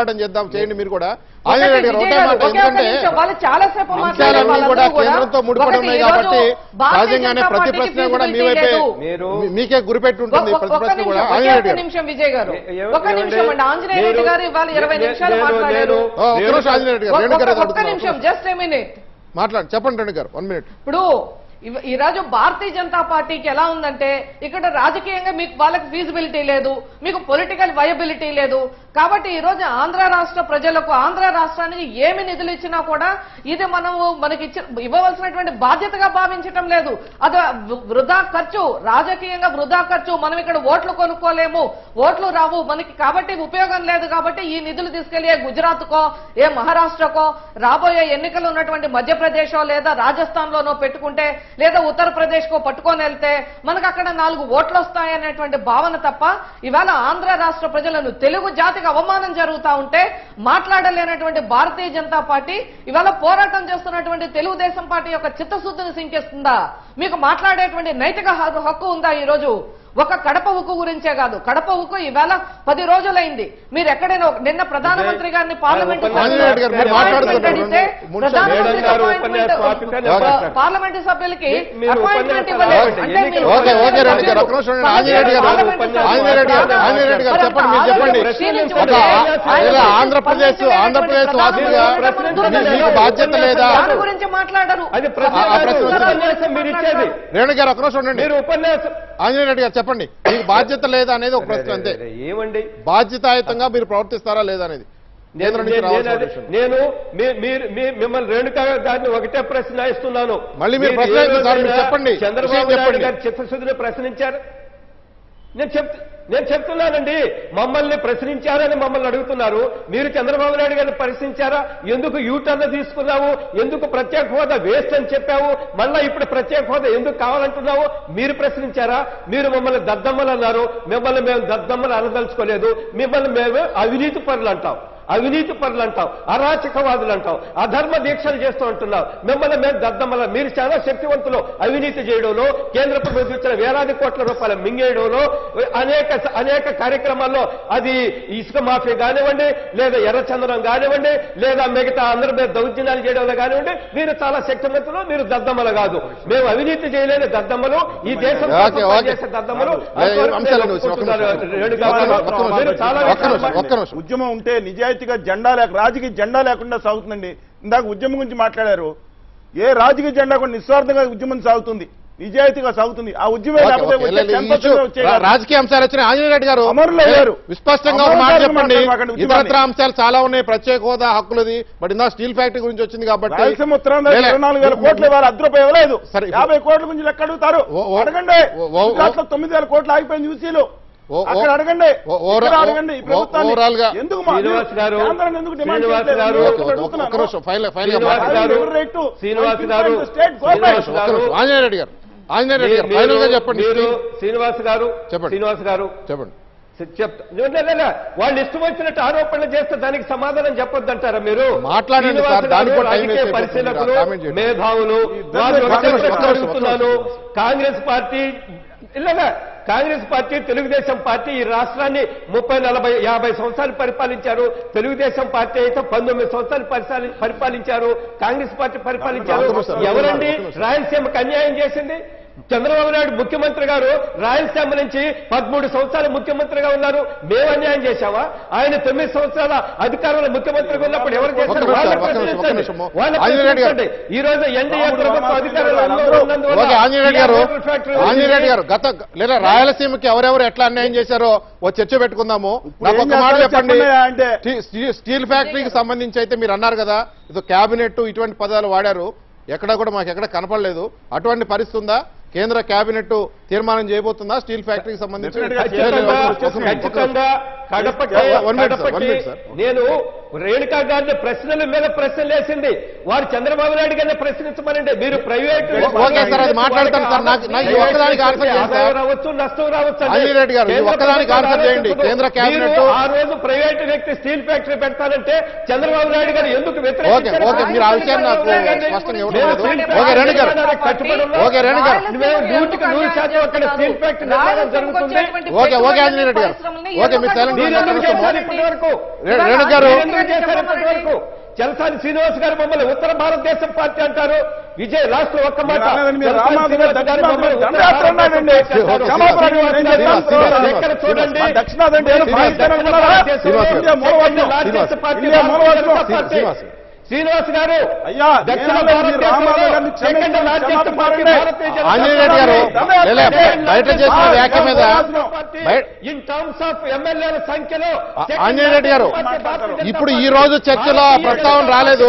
పోరాటం చేద్దాం చేయండి మీరు కూడా ఒకటి ఆంజనేయ రెడ్డి గారు విజయ్ ఒకే గారు, మాట ఒకే ఒక్క ఎందుకంటే నిమిషం. వాళ్ళు చాలాసేపు మాట్లాడారు. అంశాలన్నీ కూడా వాళ్ళందరూ కేంద్రంతో ముడిపడి ఒకటి ఉన్నాయి ఈరోజు కాబట్టి భారతీయ సహజంగానే జనతా ప్రతి పార్టీకి ప్రశ్న కూడా మీ feasibility వైపే లేదు. మీరు మీ- మీకే గురిపెట్టి ఉంటుంది ఒక్క- ప్రతి ఒక్క ప్రశ్న కూడా నిమిషం, ఒకే ఆంజనేయ ఒక్క రెడ్డి గారు నిమిషం విజయ్ గారు ఏ- ఏ- ఒక్క ఏమండి? నిమిషం అండి ఆంజనేయ రెడ్డి నేను- గారు ఇవాళ ఇరవై నేను- నిమిషాలు నేను- మాట్లాడారు నేను- ఓ, ఒక్క నిమిషం ఆంజనేయ రెడ్డి గారు రేణుక గారు ఒక్క- ఒక్క అడుగుతున్నారు. నిమిషం జస్ట్ ఏ మినిట్ మాట్లాడండి చెప్పండి రెడ్డి గారు వన్ మినిట్ ఇప్పుడు ఇవ- ఈ రోజు భారతీయ జనతా పార్టీకి ఎలా ఉందంటే ఇక్కడ రాజకీయంగా మీకు వాళ్ళకి ఫీజిబిలిటీ లేదు మీకు పొలిటికల్ వయబిలిటీ లేదు కాబట్టి ఈ రోజు ఆంధ్ర రాష్ట్ర ప్రజలకు ఆంధ్ర రాష్ట్రానికి ఏమి నిధులు ఇచ్చినా కూడా ఇది మనము మనకి ఇచ్చి ఇవ్వవలసినటువంటి బాధ్యతగా భావించటం లేదు అది వృ- వృధా ఖర్చు రాజకీయంగా వృధా ఖర్చు మనం ఇక్కడ ఓట్లు కొనుక్కోలేము ఓట్లు రావు మనకి కాబట్టి ఉపయోగం లేదు కాబట్టి ఈ నిధులు తీసుకెళ్లి ఏ గుజరాత్కో ఏ మహారాష్ట్రకో రాబోయే ఎన్నికలు ఉన్నటువంటి మధ్యప్రదేశ్ లేదా రాజస్థాన్ లోనో పెట్టుకుంటే లేదా ఉత్తరప్రదేశ్ కో పట్టుకొని వెళ్తే మనకు అక్కడ నాలుగు ఓట్లు వస్తాయనేటువంటి భావన తప్ప ఇవాళ ఆంధ్ర రాష్ట్ర ప్రజలను తెలుగు జాతికి అవమానం జరుగుతా ఉంటే మాట్లాడలేనటువంటి భారతీయ జనతా పార్టీ ఇవాళ పోరాటం చేస్తున్నటువంటి తెలుగుదేశం పార్టీ యొక్క చిత్తశుద్ధిని సింకేస్తుందా మీకు మాట్లాడేటువంటి నైతిక హక్కు- హక్కు ఉందా ఈ రోజు ఒక కడప ఉక్కు గురించే కాదు కడప ఉక్కు ఈవేళ పది రోజులైంది మీరు ఎక్కడైనా ఒక- నిన్న ప్రధానమంత్రి గారిని పార్లమెంట్ ఉపన్యాసం ఆంజనేయ రెడ్డి గారు మీరు మాట్లాడుతున్నారు. అడిగితే ముందు ప్రధానమంత్రి మేడం గారు appointment, ఉపన్యాసం ఆపితే నేను ఆ, మాట్లాడతాను. పార్లమెంటు సభ్యులకి మీ- మీరు అపాయింట్మెంట్ ఉపన్యాసం ఇవ్వలేదు ఆపండి. అంటే ఎన్నికలు మీరు ఓకే ఓకే రెడ్డి గారు సభ్యులు- ఒక్క నిమిషం ఉండండి. ఆంజనేయ రెడ్డి గారు పార్లమెంటు సభ్యులు- ఆంజనేయ రెడ్డి గారు ఆంజనేయ రెడ్డి గారు చెప్పండి మీరు చెప్పండి క్షీణించి ఒక ఉంటే ఇలా ఆంధ్రప్రదేశ్ ఆంధ్రప్రదేశ్ వాసులుగా మీ- మీకు బాధ్యత లేదా దాని గురించి మాట్లాడరు అది ప్రశ్న ఆ- ఆ ప్రశ్న కాదు, వచ్చింది. ఉపన్యాసం మీరు ఇచ్చేది రేణు గారు ఒక నిమిషం ఉండండి మీరు ఉపన్యాసం ఆంజనేయ రెడ్డి గారు చెప్పండి మీకు బాధ్యత లేదా అనేది ఒక ప్రశ్న అంతే అరే, ఏమండి బాధ్యతాయుతంగా మీరు ప్రవర్తిస్తారా లేదా అనేది నేను కేంద్రం నుంచి నేను- రావాల్సిన నేను- విషయం. నేను మీ- మీరు మీ- మిమ్మల్ని రేణుకా గారిని ఒకటే ప్రశ్న ఇస్తున్నాను మళ్ళీ మీరు మీరు ప్రశ్న ఏ వేయండి సార్, మీరు రోజైనా చెప్పండి. చంద్రబాబు విషయం నాయుడు చెప్పండి. గారి చిత్తశుద్ధిని ప్రశ్నించారు నేను చెప్ నేను చెప్తున్నానండి మమ్మల్ని ప్రశ్నించారని మమ్మల్ని అడుగుతున్నారు మీరు చంద్రబాబు నాయుడు గారిని ప్రశ్నించారా ఎందుకు యూటర్న్ తీసుకున్నావు ఎందుకు ప్రత్యేక హోదా వేస్ట్ అని చెప్పావు మళ్ళా ఇప్పుడు ప్రత్యేక హోదా ఎందుకు కావాలంటున్నావు మీరు ప్రశ్నించారా మీరు మమ్మల్ని దద్దమ్మలు అన్నారు మిమ్మల్ని మేము దద్దమ్మలు అనదలుచుకోలేదు మిమ్మల్ని మేము అవినీతి పనులు అంటాం అవినీతి పనులు అంటాం అరాచకవాదులు అంటాం అధర్మ దీక్షలు చేస్తూ అంటున్నాం మిమ్మల్ని మేము దద్దమ్మల మీరు చాలా శక్తివంతులు అవినీతి చేయడంలో కేంద్ర ప్రభుత్వం ఇచ్చిన వేలాది కోట్ల రూపాయలు మింగేయడంలో అనేక అనేక కార్యక్రమాల్లో అది ఇసుక మాఫీ కానివ్వండి లేదా ఎర్రచందనం కానివ్వండి లేదా మిగతా అందరి మీద దౌర్జన్యాలు చేయడంలో కానివ్వండి మీరు చాలా శక్తివంతులు మీరు దద్దమ్మలు కాదు మేము అవినీతి చేయలేని దద్దమ్మలు ఈ దేశం కోసం ఓకే, ఓకే. పనిచేసే దద్దమ్మలు ఏ, అంతవరకు అంశాలను నేను వచ్చి ఒక్క నిమిషం, ఒప్పుకుంటున్నాను. రేణుకా ఒక్క గారు. నిమిషం, ఒక్క నిమిషం. మీరు చాలా ఒక్క నిమిషం, విషయాలు ఒక్క నిమిషం. ఉద్యమం ఉంటే నిజాయితీగా జెండా లేక రాజకీయ జెండా లేకుండా సాగుతుందండి ఇందాక ఉద్యమం గురించి మాట్లాడారు ఏ రాజకీయ జెండా కూడా నిస్వార్థంగా ఉద్యమం సాగుతుంది నిజాయితీగా సాగుతుంది ఆ ఉద్యమే ఓకే, లేకపోతే ఓకే. వచ్చే లేదు, ఈ 10% ఇష్యూ వచ్చే రా- రాజకీయ అంశాలు వచ్చినాయి ఆంజనేయ రెడ్డి గారు అమరులు అయ్యారు. విస్పష్టంగా ఒక మాట అమరులు చెప్పండి మాట్లాడమాకండి ఉద్యమాన్ని. ఇతరత్ర అంశాలు చాలా ఉన్నాయి ప్రత్యేక హోదా హక్కులది బట్ ఇందా స్టీల్ ఫ్యాక్టరీ గురించి వచ్చింది కాబట్టి రాయలసీమ ఉత్తరాంధ్ర లే, లే. ఇరవై నాలుగు వేల కోట్లు ఇవ్వాలి అర్ధ రూపాయి ఇవ్వలేదు సరే, ఇప్పుడు- యాభై కోట్ల గురించి లెక్క అడుగుతారు ఓ- ఓ- అడగండి ఓ- ఓ- గుజరాత్లో తొమ్మిది వేల కోట్లు ఆగిపోయింది యూసీలు ఓ- ఓ- అక్కడ అడగండి ఓ- ఓవరా- ఇక్కడ అడగండి ఈ ఓ- ప్రభుత్వాన్ని. ఓవరాల్ గా ఎందుకు మా- శ్రీనివాస్ గారు, కేంద్రాన్ని ఎందుకు డిమాండ్ శ్రీనివాస్ చేయట్లేదు? గారు, నేను ఓకే, ఓకే, అడుగుతున్నాను. ఒక్క నిమిషం ఫైల్ ఫైల్ గా శ్రీనివాస్ మాట్లాడండి. గారు Every right to Srinivas to గారు influence the state government. Srinivas ఒక్క గారు నిమిషం. ఆంజనేయ రెడ్డి గారు ఆంజనేయ రెడ్డి గారు మీరు- ఫైనల్ గా చెప్పండి మీరు శ్రీనివాస్ గారు చెప్పండి. శ్రీనివాస్ గారు చెప్పండి చెప్తా లే, లే, లే. వాళ్ళు ఇష్టం వచ్చినట్టు ఆరోపణలు చేస్తే దానికి సమాధానం చెప్పొద్దంటారా మీరు మాట్లాడండి శ్రీనివాస్ సార్, దానికి గారు కూడా టైం రాజకీయ వేస్ట్ అయిపోతుంది. పరిశీలకులు కామెంట్ చేయండి. మేధావులు ఇద్దరు వాళ్ళు ఒకటే కాంగ్రెస్ ప్రశ్న ఒక్క నిమిషం, అడుగుతున్నాను ఒక్క నిమిషం. కాంగ్రెస్ పార్టీ ఇల్లగా కాంగ్రెస్ పార్టీ తెలుగుదేశం పార్టీ ఈ రాష్ట్రాన్ని ముప్పై నలభై యాభై సంవత్సరాలు పరిపాలించారు తెలుగుదేశం పార్టీ అయితే పంతొమ్మిది సంవత్సరాలు పరిపాలి- పరిపాలించారు కాంగ్రెస్ పార్టీ పరిపాలించారు ఒక్క నిమిషం, ఎవరండి ఒక్క నిమిషం. రాయలసీమకు అన్యాయం చేసింది చంద్రబాబు నాయుడు ముఖ్యమంత్రి గారు రాయలసీమ నుంచి పదమూడు సంవత్సరాలు ముఖ్యమంత్రిగా ఉన్నారు మేము అన్యాయం చేశామా ఆయన తొమ్మిది సంవత్సరాల అధికారంలో ముఖ్యమంత్రిగా ఉన్నప్పుడు ఎవరు చేశారు ఒక్క నిమిషం, వాళ్ళని ఒక్క నిమిషం, ఒక్క ప్రశ్నించండి. నిమిషం. వాళ్ళని ఆంజనేయ రెడ్డి గారు. ప్రశ్నించండి. ఈ రోజు ఎన్డీఏ రాముడు ప్రభుత్వ రామారావు అధికారంలో అందరూ ఉన్నందువల్ల ఓకే ఆంజనేయ రెడ్డి గారు ఈ ఆపిల్ ఫ్యాక్టరీ ఆంజనేయ రెడ్డి వచ్చింది. గారు గత లేదా రాయలసీమకి ఎవరెవరు ఎట్లా అన్యాయం చేశారో ఓ చర్చ పెట్టుకుందాము ఇప్పుడు నాకు ఏం ఒక మాట చేస్తారో చెప్పండి చెప్పండి అంటే. స్టీ- స్టీ- స్టీల్ ఫ్యాక్టరీకి సంబంధించి అయితే మీరు అన్నారు కదా ఇది క్యాబినెట్ ఇటువంటి పదాలు వాడారు ఎక్కడ కూడా మాకు ఎక్కడ కనపడలేదు అటువంటి పరిస్థితి ఉందా కేంద్ర కేబినెట్ తీర్మానం చేయబోతుందా స్టీల్ ఫ్యాక్టరీకి సంబంధించి Definitely గా లేదు, లేదు, ఖచ్చితంగా ఒక నిమిషం, ఒక నిమిషం. ఖచ్చితంగా కడపకి One minute, sir, one కడపకి minute, sir. నేను రేణుకా గారిని ప్రశ్నల మీద ప్రశ్నలు వేసింది వారు చంద్రబాబు నాయుడు గారిని ప్రశ్నించమనండి మీరు ప్రైవేట్ ఓకే, సార్, అది మాట్లాడతాను, సార్. నాకు- నాకు ఈ ఒక్కదానికి ఆన్సర్ చేయండి, సార్. ఆదాయం రావచ్చు నష్టం రావచ్చు అండి. అనిల్ రెడ్డి గారు, ఈ కేంద్ర ఒక్కదానికి ప్రభుత్వం ఆన్సర్ చేయండి. ఆలోచించదు. కేంద్ర కేబినెట్ మీరు ఆ రోజు ప్రైవేట్ వ్యక్తి స్టీల్ ఫ్యాక్టరీ పెడతానంటే చంద్రబాబు నాయుడు గారు ఎందుకు ఓకే వ్యతిరేకించారు? ఓకే మీరు ఆ విషయాన్ని నాకు స్పష్టంగా ఇవ్వడం లేదు ఓకే రేణు గారు ఓకే, రేణు గారు. మేము డ్యూటీకి నూరు శాతం అక్కడ స్టీల్ ఫ్యాక్టరీ నిర్మాణం జరుగుతుంది ఓకే ఓకే ఆంజనేయ రెడ్డి గారు ఓకే మీరు తెలంగాణ మీరు ఎందుకు చేశారు ఇప్పటి వరకు రే- రేణు గారు మీరు ఎందుకు చేశారు ఇప్పటి వరకు చలసాని శ్రీనివాస్ గారు మమ్మల్ని ఉత్తర భారతదేశం పార్టీ అంటారు విజయ్ లాస్ట్ లో ఒక్క మాట మీరు అనలేదండి, మీరు చలసాని రామారావు శ్రీనివాస్ గారు గారు మమ్మల్ని ఉత్తర దండయాత్ర ఉన్నాడండి. భారతదేశం పార్టీ అంటారు. క్షమాపణ శ్రీనివాస్ నేను గారు చేస్తాను. శ్రీనివాస్ ఎక్కడ చూడండి మా దక్షిణాది అంటే ఏదో శ్రీనివాస్ పాకిస్తాన్ దక్షిణ ఉన్నారా? భారతదేశంలో శ్రీనివాస్ ఇండియా మూలవర్గం. లార్జెస్ట్ పార్టీ ఇండియా భారతీయ మూలవర్గం. జనతా పార్టీ. శ్రీనివాస్. శ్రీనివాస్ గారు అయ్యా, దక్షిణ నేను అనలేదు, మీరు రామారావు గారిని భారతదేశంలో సెకండ్ క్షమించండి, లార్జెస్ట్ క్షమాపణ పార్టీ చెప్పండి. భారతీయ జనతా ఆంజనేయ రెడ్డి గారు పార్టీ. లే, లే, బయట చేసిన వ్యాఖ్య మీద బయ- ఇన్ టర్మ్స్ ఆఫ్ ఎమ్మెల్యేల సంఖ్యలో ఆంజనేయ రెడ్డి గారు, ఇప్పుడు ఈ రోజు చర్చలో ఆ ప్రస్తావన రాలేదు.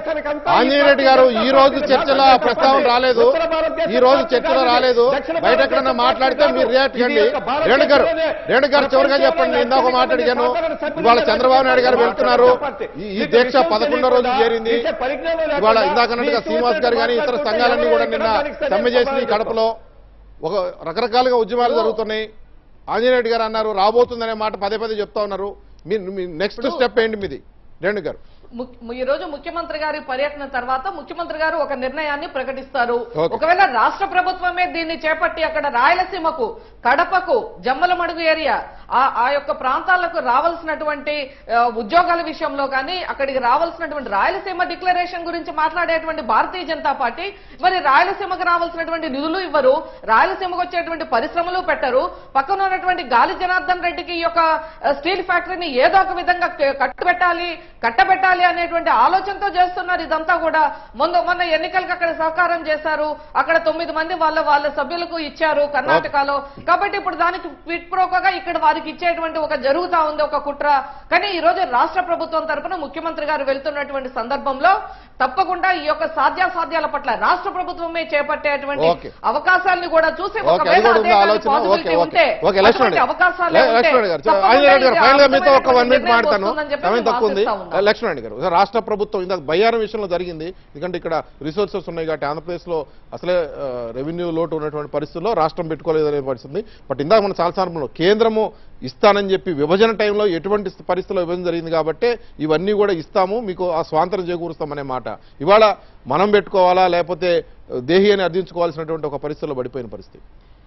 ఆంజనేయ రెడ్డి గారు ఈ రోజు చర్చలో ఆ ప్రస్తావన రాలేదు ఈ రోజు చర్చలో రాలేదు బయట ఎక్కడన్నా మాట్లాడితే మీరు రియాక్ట్ కండి రేణు గారు రేణు గారు చివరిగా చెప్పండి నేను ఇందాక మాట్లాడిగాను ఇవాళ చంద్రబాబు నాయుడు గారు వెళ్తున్నారు ఈ- ఈ దీక్ష పదకొండో రోజు చేరింది ఇవాళ ఇందాకన్నట్టుగా శ్రీనివాస్ గారు కానీ ఇతర సంఘాలన్నీ కూడా నిన్న సమ్మె చేసి కడపలో ఒక రకరకాలుగా ఉద్యమాలు జరుగుతున్నాయి ఆంజనేయ రెడ్డి గారు అన్నారు రాబోతుందనే మాట పదే పదే చెప్తా ఉన్నారు మీ మీ నెక్స్ట్ స్టెప్ ఏంటి మీది రేణు గారు ము- ఈ రోజు ముఖ్యమంత్రి గారి పర్యటన తర్వాత ముఖ్యమంత్రి గారు ఒక నిర్ణయాన్ని ప్రకటిస్తారు ఓకే. ఒకవేళ రాష్ట్ర ప్రభుత్వమే దీన్ని చేపట్టి అక్కడ రాయలసీమకు కడపకు జమ్మలమడుగు ఏరియా ఆ ఆ యొక్క ప్రాంతాలకు రావాల్సినటువంటి ఆ, ఉద్యోగాల విషయంలో కానీ అక్కడికి రావాల్సినటువంటి రాయలసీమ డిక్లరేషన్ గురించి మాట్లాడేటువంటి భారతీయ జనతా పార్టీ మరి రాయలసీమకు రావాల్సినటువంటి నిధులు ఇవ్వరు రాయలసీమకు వచ్చేటువంటి పరిశ్రమలు పెట్టరు పక్కన ఉన్నటువంటి గాలి జనార్దన్ రెడ్డికి ఈ యొక్క ఆ, స్టీల్ ఫ్యాక్టరీని ఏదో ఒక విధంగా క- కట్టుబెట్టాలి కట్టబెట్టాలి అనేటువంటి ఆలోచనతో చేస్తున్నారు ఇదంతా కూడా మొన్న మొన్న ఎన్నికలకు అక్కడ సహకారం చేశారు అక్కడ తొమ్మిది మంది వాళ్ళ వాళ్ళ సభ్యులకు ఇచ్చారు కర్ణాటకలో కాబట్టి ఇప్పుడు దానికి క్విట్ ప్రోకోగా ఇక్కడ వారికి ఇచ్చేటువంటి ఒక జరుగుతా ఉంది ఒక కుట్ర కానీ ఈ రోజు రాష్ట్ర ప్రభుత్వం తరపున ముఖ్యమంత్రి గారు వెళ్తున్నటువంటి సందర్భంలో తప్పకుండా ఈ యొక్క సాధ్యాసాధ్యాల పట్ల రాష్ట్ర ప్రభుత్వమే చేపట్టేటువంటి ఓకే. అవకాశాన్ని కూడా చూసి ఓకే ఒకవేళ అది కూడా అదే ఉంది కానీ ఆలోచన ఓకే possibility ఓకే ఉంటే ఓకే లక్ష్మణ్ అటువంటి అవకాశాలే లే- ఉంటే లక్ష్మణ్ గారు తప్పకుండా ఆంజనేయ రెడ్డి గారు ఇది ఫైనల్ గా మీతో ఒక వన్ మినిట్ నిర్ణయం మాట్లాడతాను వస్తుందని చెప్పి సమయం మేము తక్కువ ఉంది ఆశిస్తా ఉన్నాం. లక్ష్మణ్ రెడ్డి గారు రాష్ట్ర ప్రభుత్వం ఇందాక బయ్యారం విషయంలో జరిగింది ఎందుకంటే ఇక్కడ రిసోర్సెస్ ఉన్నాయి కాబట్టి ఆంధ్రప్రదేశ్ లో అసలే రెవెన్యూ లోటు ఉన్నటువంటి పరిస్థితుల్లో రాష్ట్రం పెట్టుకోలేదనే పరిస్థితి ఉంది బట్ ఇందాక మన చాలా సందర్భంలో కేంద్రము ఇస్తానని చెప్పి విభజన టైంలో ఎటువంటి పరిస్థితుల్లో విభజన జరిగింది కాబట్టి ఇవన్నీ కూడా ఇస్తాము మీకు ఆ స్వాతంత్రం చేకూరుస్తామనే మాట ఇవాళ మనం పెట్టుకోవాలా లేకపోతే దేహి అని అర్థించుకోవాల్సినటువంటి ఒక పరిస్థితిలో పడిపోయిన పరిస్థితి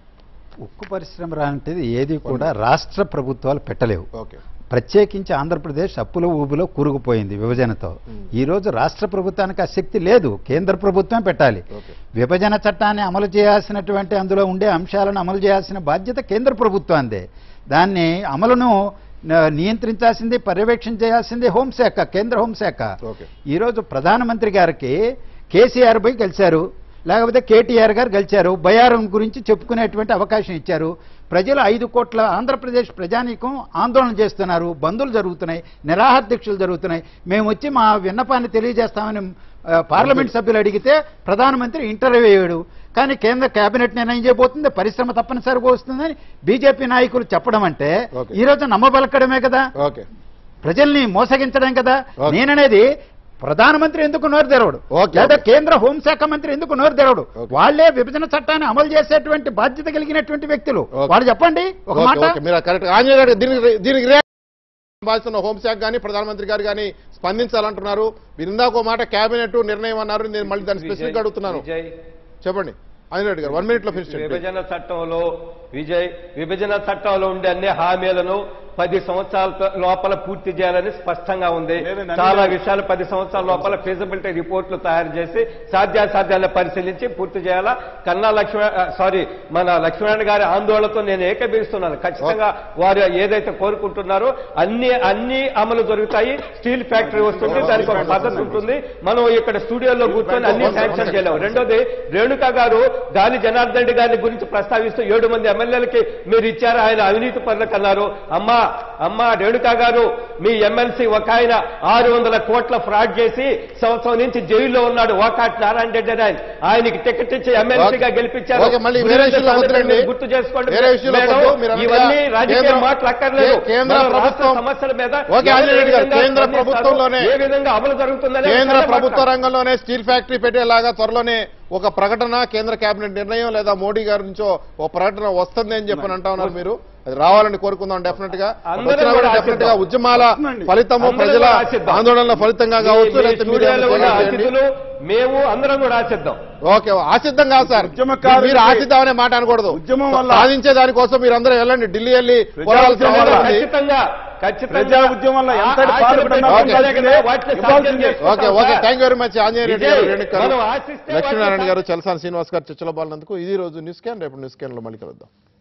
ఉక్కు పరిశ్రమ లాంటిది ఏది కూడా రాష్ట్ర ప్రభుత్వాలు పెట్టలేవు ఓకే ప్రత్యేకించి ఆంధ్రప్రదేశ్ అప్పుల ఊబిలో కూరుకుపోయింది విభజనతో ఈ రోజు రాష్ట్ర ప్రభుత్వానికి ఆ శక్తి లేదు కేంద్ర ప్రభుత్వం పెట్టాలి ఓకే. విభజన చట్టాన్ని అమలు చేయాల్సినటువంటి అందులో ఉండే అంశాలను అమలు చేయాల్సిన బాధ్యత కేంద్ర ప్రభుత్వాందే దాన్ని అమలును న- నియంత్రించాల్సింది పర్యవేక్షణ చేయాల్సింది హోంశాఖ కేంద్ర హోంశాఖ ఓకే. ఈరోజు ప్రధానమంత్రి గారికి కేసీఆర్ పోయి గెలిచారు లేకపోతే కేటీఆర్ గారు గెలిచారు బయారం గురించి చెప్పుకునేటువంటి అవకాశం ఇచ్చారు ప్రజలు ఐదు కోట్ల ఆంధ్రప్రదేశ్ ప్రజానీకం ఆందోళన చేస్తున్నారు బంధులు జరుగుతున్నాయి నిరాహార దీక్షలు జరుగుతున్నాయి మేము వచ్చి మా విన్నపాన్ని తెలియజేస్తామని ఆ, పార్లమెంట్ సభ్యులు అడిగితే ప్రధానమంత్రి ఇంటర్వ్యూ అయ్యాడు కానీ కేంద్ర కేబినెట్ నిర్ణయం చేయబోతుంది పరిశ్రమ తప్పనిసరిగా వస్తుందని బీజేపీ నాయకులు చెప్పడం అంటే ఓకే. ఈ రోజు నమ్మబలకడమే కదా ఓకే ప్రజల్ని మోసగించడం కదా ఓకే. నేననేది ప్రధానమంత్రి ఎందుకు నోరు తెరవడు ఓకే, లేదా ఓకే. కేంద్ర హోంశాఖ మంత్రి ఎందుకు నోరు తెరవడు ఓకే. వాళ్ళే విభజన చట్టాన్ని అమలు చేసేటువంటి బాధ్యత కలిగినటువంటి వ్యక్తులు ఓకే. వాళ్ళు చెప్పండి ఒక ఓకే, మాట ఓకే, మీరు కరెక్ట్ ఆంజనేయ గారు దీనికి దీనికి రియాక్ట్ బాధిస్తున్న హోంశాఖ కానీ ప్రధానమంత్రి గారు కానీ స్పందించాలంటున్నారు మీరు ఇందాక ఒక మాట కేబినెట్ నిర్ణయం అన్నారు నేను మళ్ళీ దాన్ని స్పెసిఫిక్ అడుగుతున్నాను విజయ్ చెప్పండి ఆంజనేయ రెడ్డి గారు వన్ మినిట్ లో ఫినిష్ చేయండి విభజన చట్టంలో విజయ్ విభజన చట్టంలో ఉండే అన్ని హామీలను పది సంవత్సరాల త- లోపల పూర్తి చేయాలని స్పష్టంగా ఉంది లేదండి, చాలా అన్ని- విషయాలు పది సంవత్సరాల లోపల ఫీజిబిలిటీ రిపోర్ట్లు తయారు చేసి సాధ్యాసాధ్యాలను పరిశీలించి పూర్తి చేయాలా కన్నా లక్ష్మణ సారీ మన లక్ష్మణ్ గారి ఆందోళనతో నేను ఏకీభవిస్తున్నాను ఖచ్చితంగా వారు ఏదైతే కోరుకుంటున్నారో అన్ని అన్ని అమలు జరుగుతాయి స్టీల్ ఫ్యాక్టరీ వస్తుంది దానికి ఒక పద్ధతి ఉంటుంది మనం ఇక్కడ స్టూడియోలో కూర్చొని అన్ని శాంక్షన్ చేయలేము రెండోది రేణుకా గారు గాలి జనార్దన్ రెడ్డి గారి గురించి ప్రస్తావిస్తూ ఏడు మంది ఎమ్మెల్యేలకి మీరు ఇచ్చారు ఆయన అవినీతి పనులకు అన్నారు అమ్మా అమ్మా రేణుకా గారు మీ ఎమ్మెల్సీ ఒక ఆయన ఆరు వందల కోట్ల ఫ్రాడ్ చేసి సంవత్సరం నుంచి జైల్లో ఉన్నాడు వాకాట్ నారాయణ రెడ్డి అని ఆయన ఆయనకి టికెట్ ఇచ్చి ఎమ్మెల్సీగా గెలిపించారు ఓకే, మళ్ళీ వేరే విషయంలో వద్దులేండి. గుర్తు చేసుకోండి వేరే విషయంలో మేడం, వద్దు. మీరు అన్నట్టుగా ఇవన్నీ రాజకీయ కేంద్ర- మాటలు అక్కర్లేదు కే- కేంద్ర మనం రాష్ట్ర ప్రభుత్వం- సమస్యల మీద ఓకే, ఎవరు ఆంజనేయ రెడ్డి గారు, ఏ విధంగా కేంద్ర స్పందిస్తారు, ప్రభుత్వంలోనే- ఏ విధంగా అమలు జరుగుతుందని కేంద్ర ఒకసారి ప్రభుత్వ మాట్లాడండి. రంగంలోనే స్టీల్ ఫ్యాక్టరీ పెట్టేలాగా త్వరలోనే ఒక ప్రకటన కేంద్ర కేబినెట్ నిర్ణయం లేదా మోడీ గారి నుంచో ఒక ప్రకటన వస్తుంది అని చెప్పని అంటా ఉన్నారు మీరు అది రావాలని కోరుకుందాం డెఫినెట్ గా అందరం వచ్చినా కూడా కూడా డెఫినెట్ గా ఆశిద్దాం. ఉద్యమాల వస్తుందండి. ఫలితము అందరం ప్రజల కూడా ఆశిద్దాం. ఆందోళనల ఫలితంగా మీ- కావచ్చు మీ లేకపోతే మీరు స్టూడియోలో ఉన్న ఏమైనా చేయండి. అతిథులు మేము అందరం కూడా ఆశిద్దాం ఓకే ఆసిద్ధం కాదు సార్ ఉద్యమకారులకి- మీరు ఆసిద్ధం అనే మాట అనకూడదు ఉద్యమం వల్ల సాధించే దానికోసం మీరు అందరూ వెళ్ళండి ఢిల్లీ వెళ్ళి ప్రజా పోరాడాల్సిన ఉద్యమం అవసరం వల్ల ఉంది. ఖచ్చితంగా ఖచ్చితంగా ప్రజా ఉద్యమం వల్ల ఎంతటి ఆ- పాల్గొన్నా ఆచరణ ఓకే. పెట్టాలి. వాటిని సాధ్యం ఇవ్వాల్సిందే. చేసుకుంటాం okay okay sir. Thank you very much Anjaneya Reddy గారు విజయ్, రేణుక గారు మనం ఆశిస్తే లక్ష్మీనారాయణ వాటిని గారు చలసాని శ్రీనివాస్ గారు చర్చలో పాల్నందుకు ఇది రోజు న్యూస్ క్యాన్ రేపు న్యూస్ క్యాన్ లో మళ్ళీ కలుద్దాం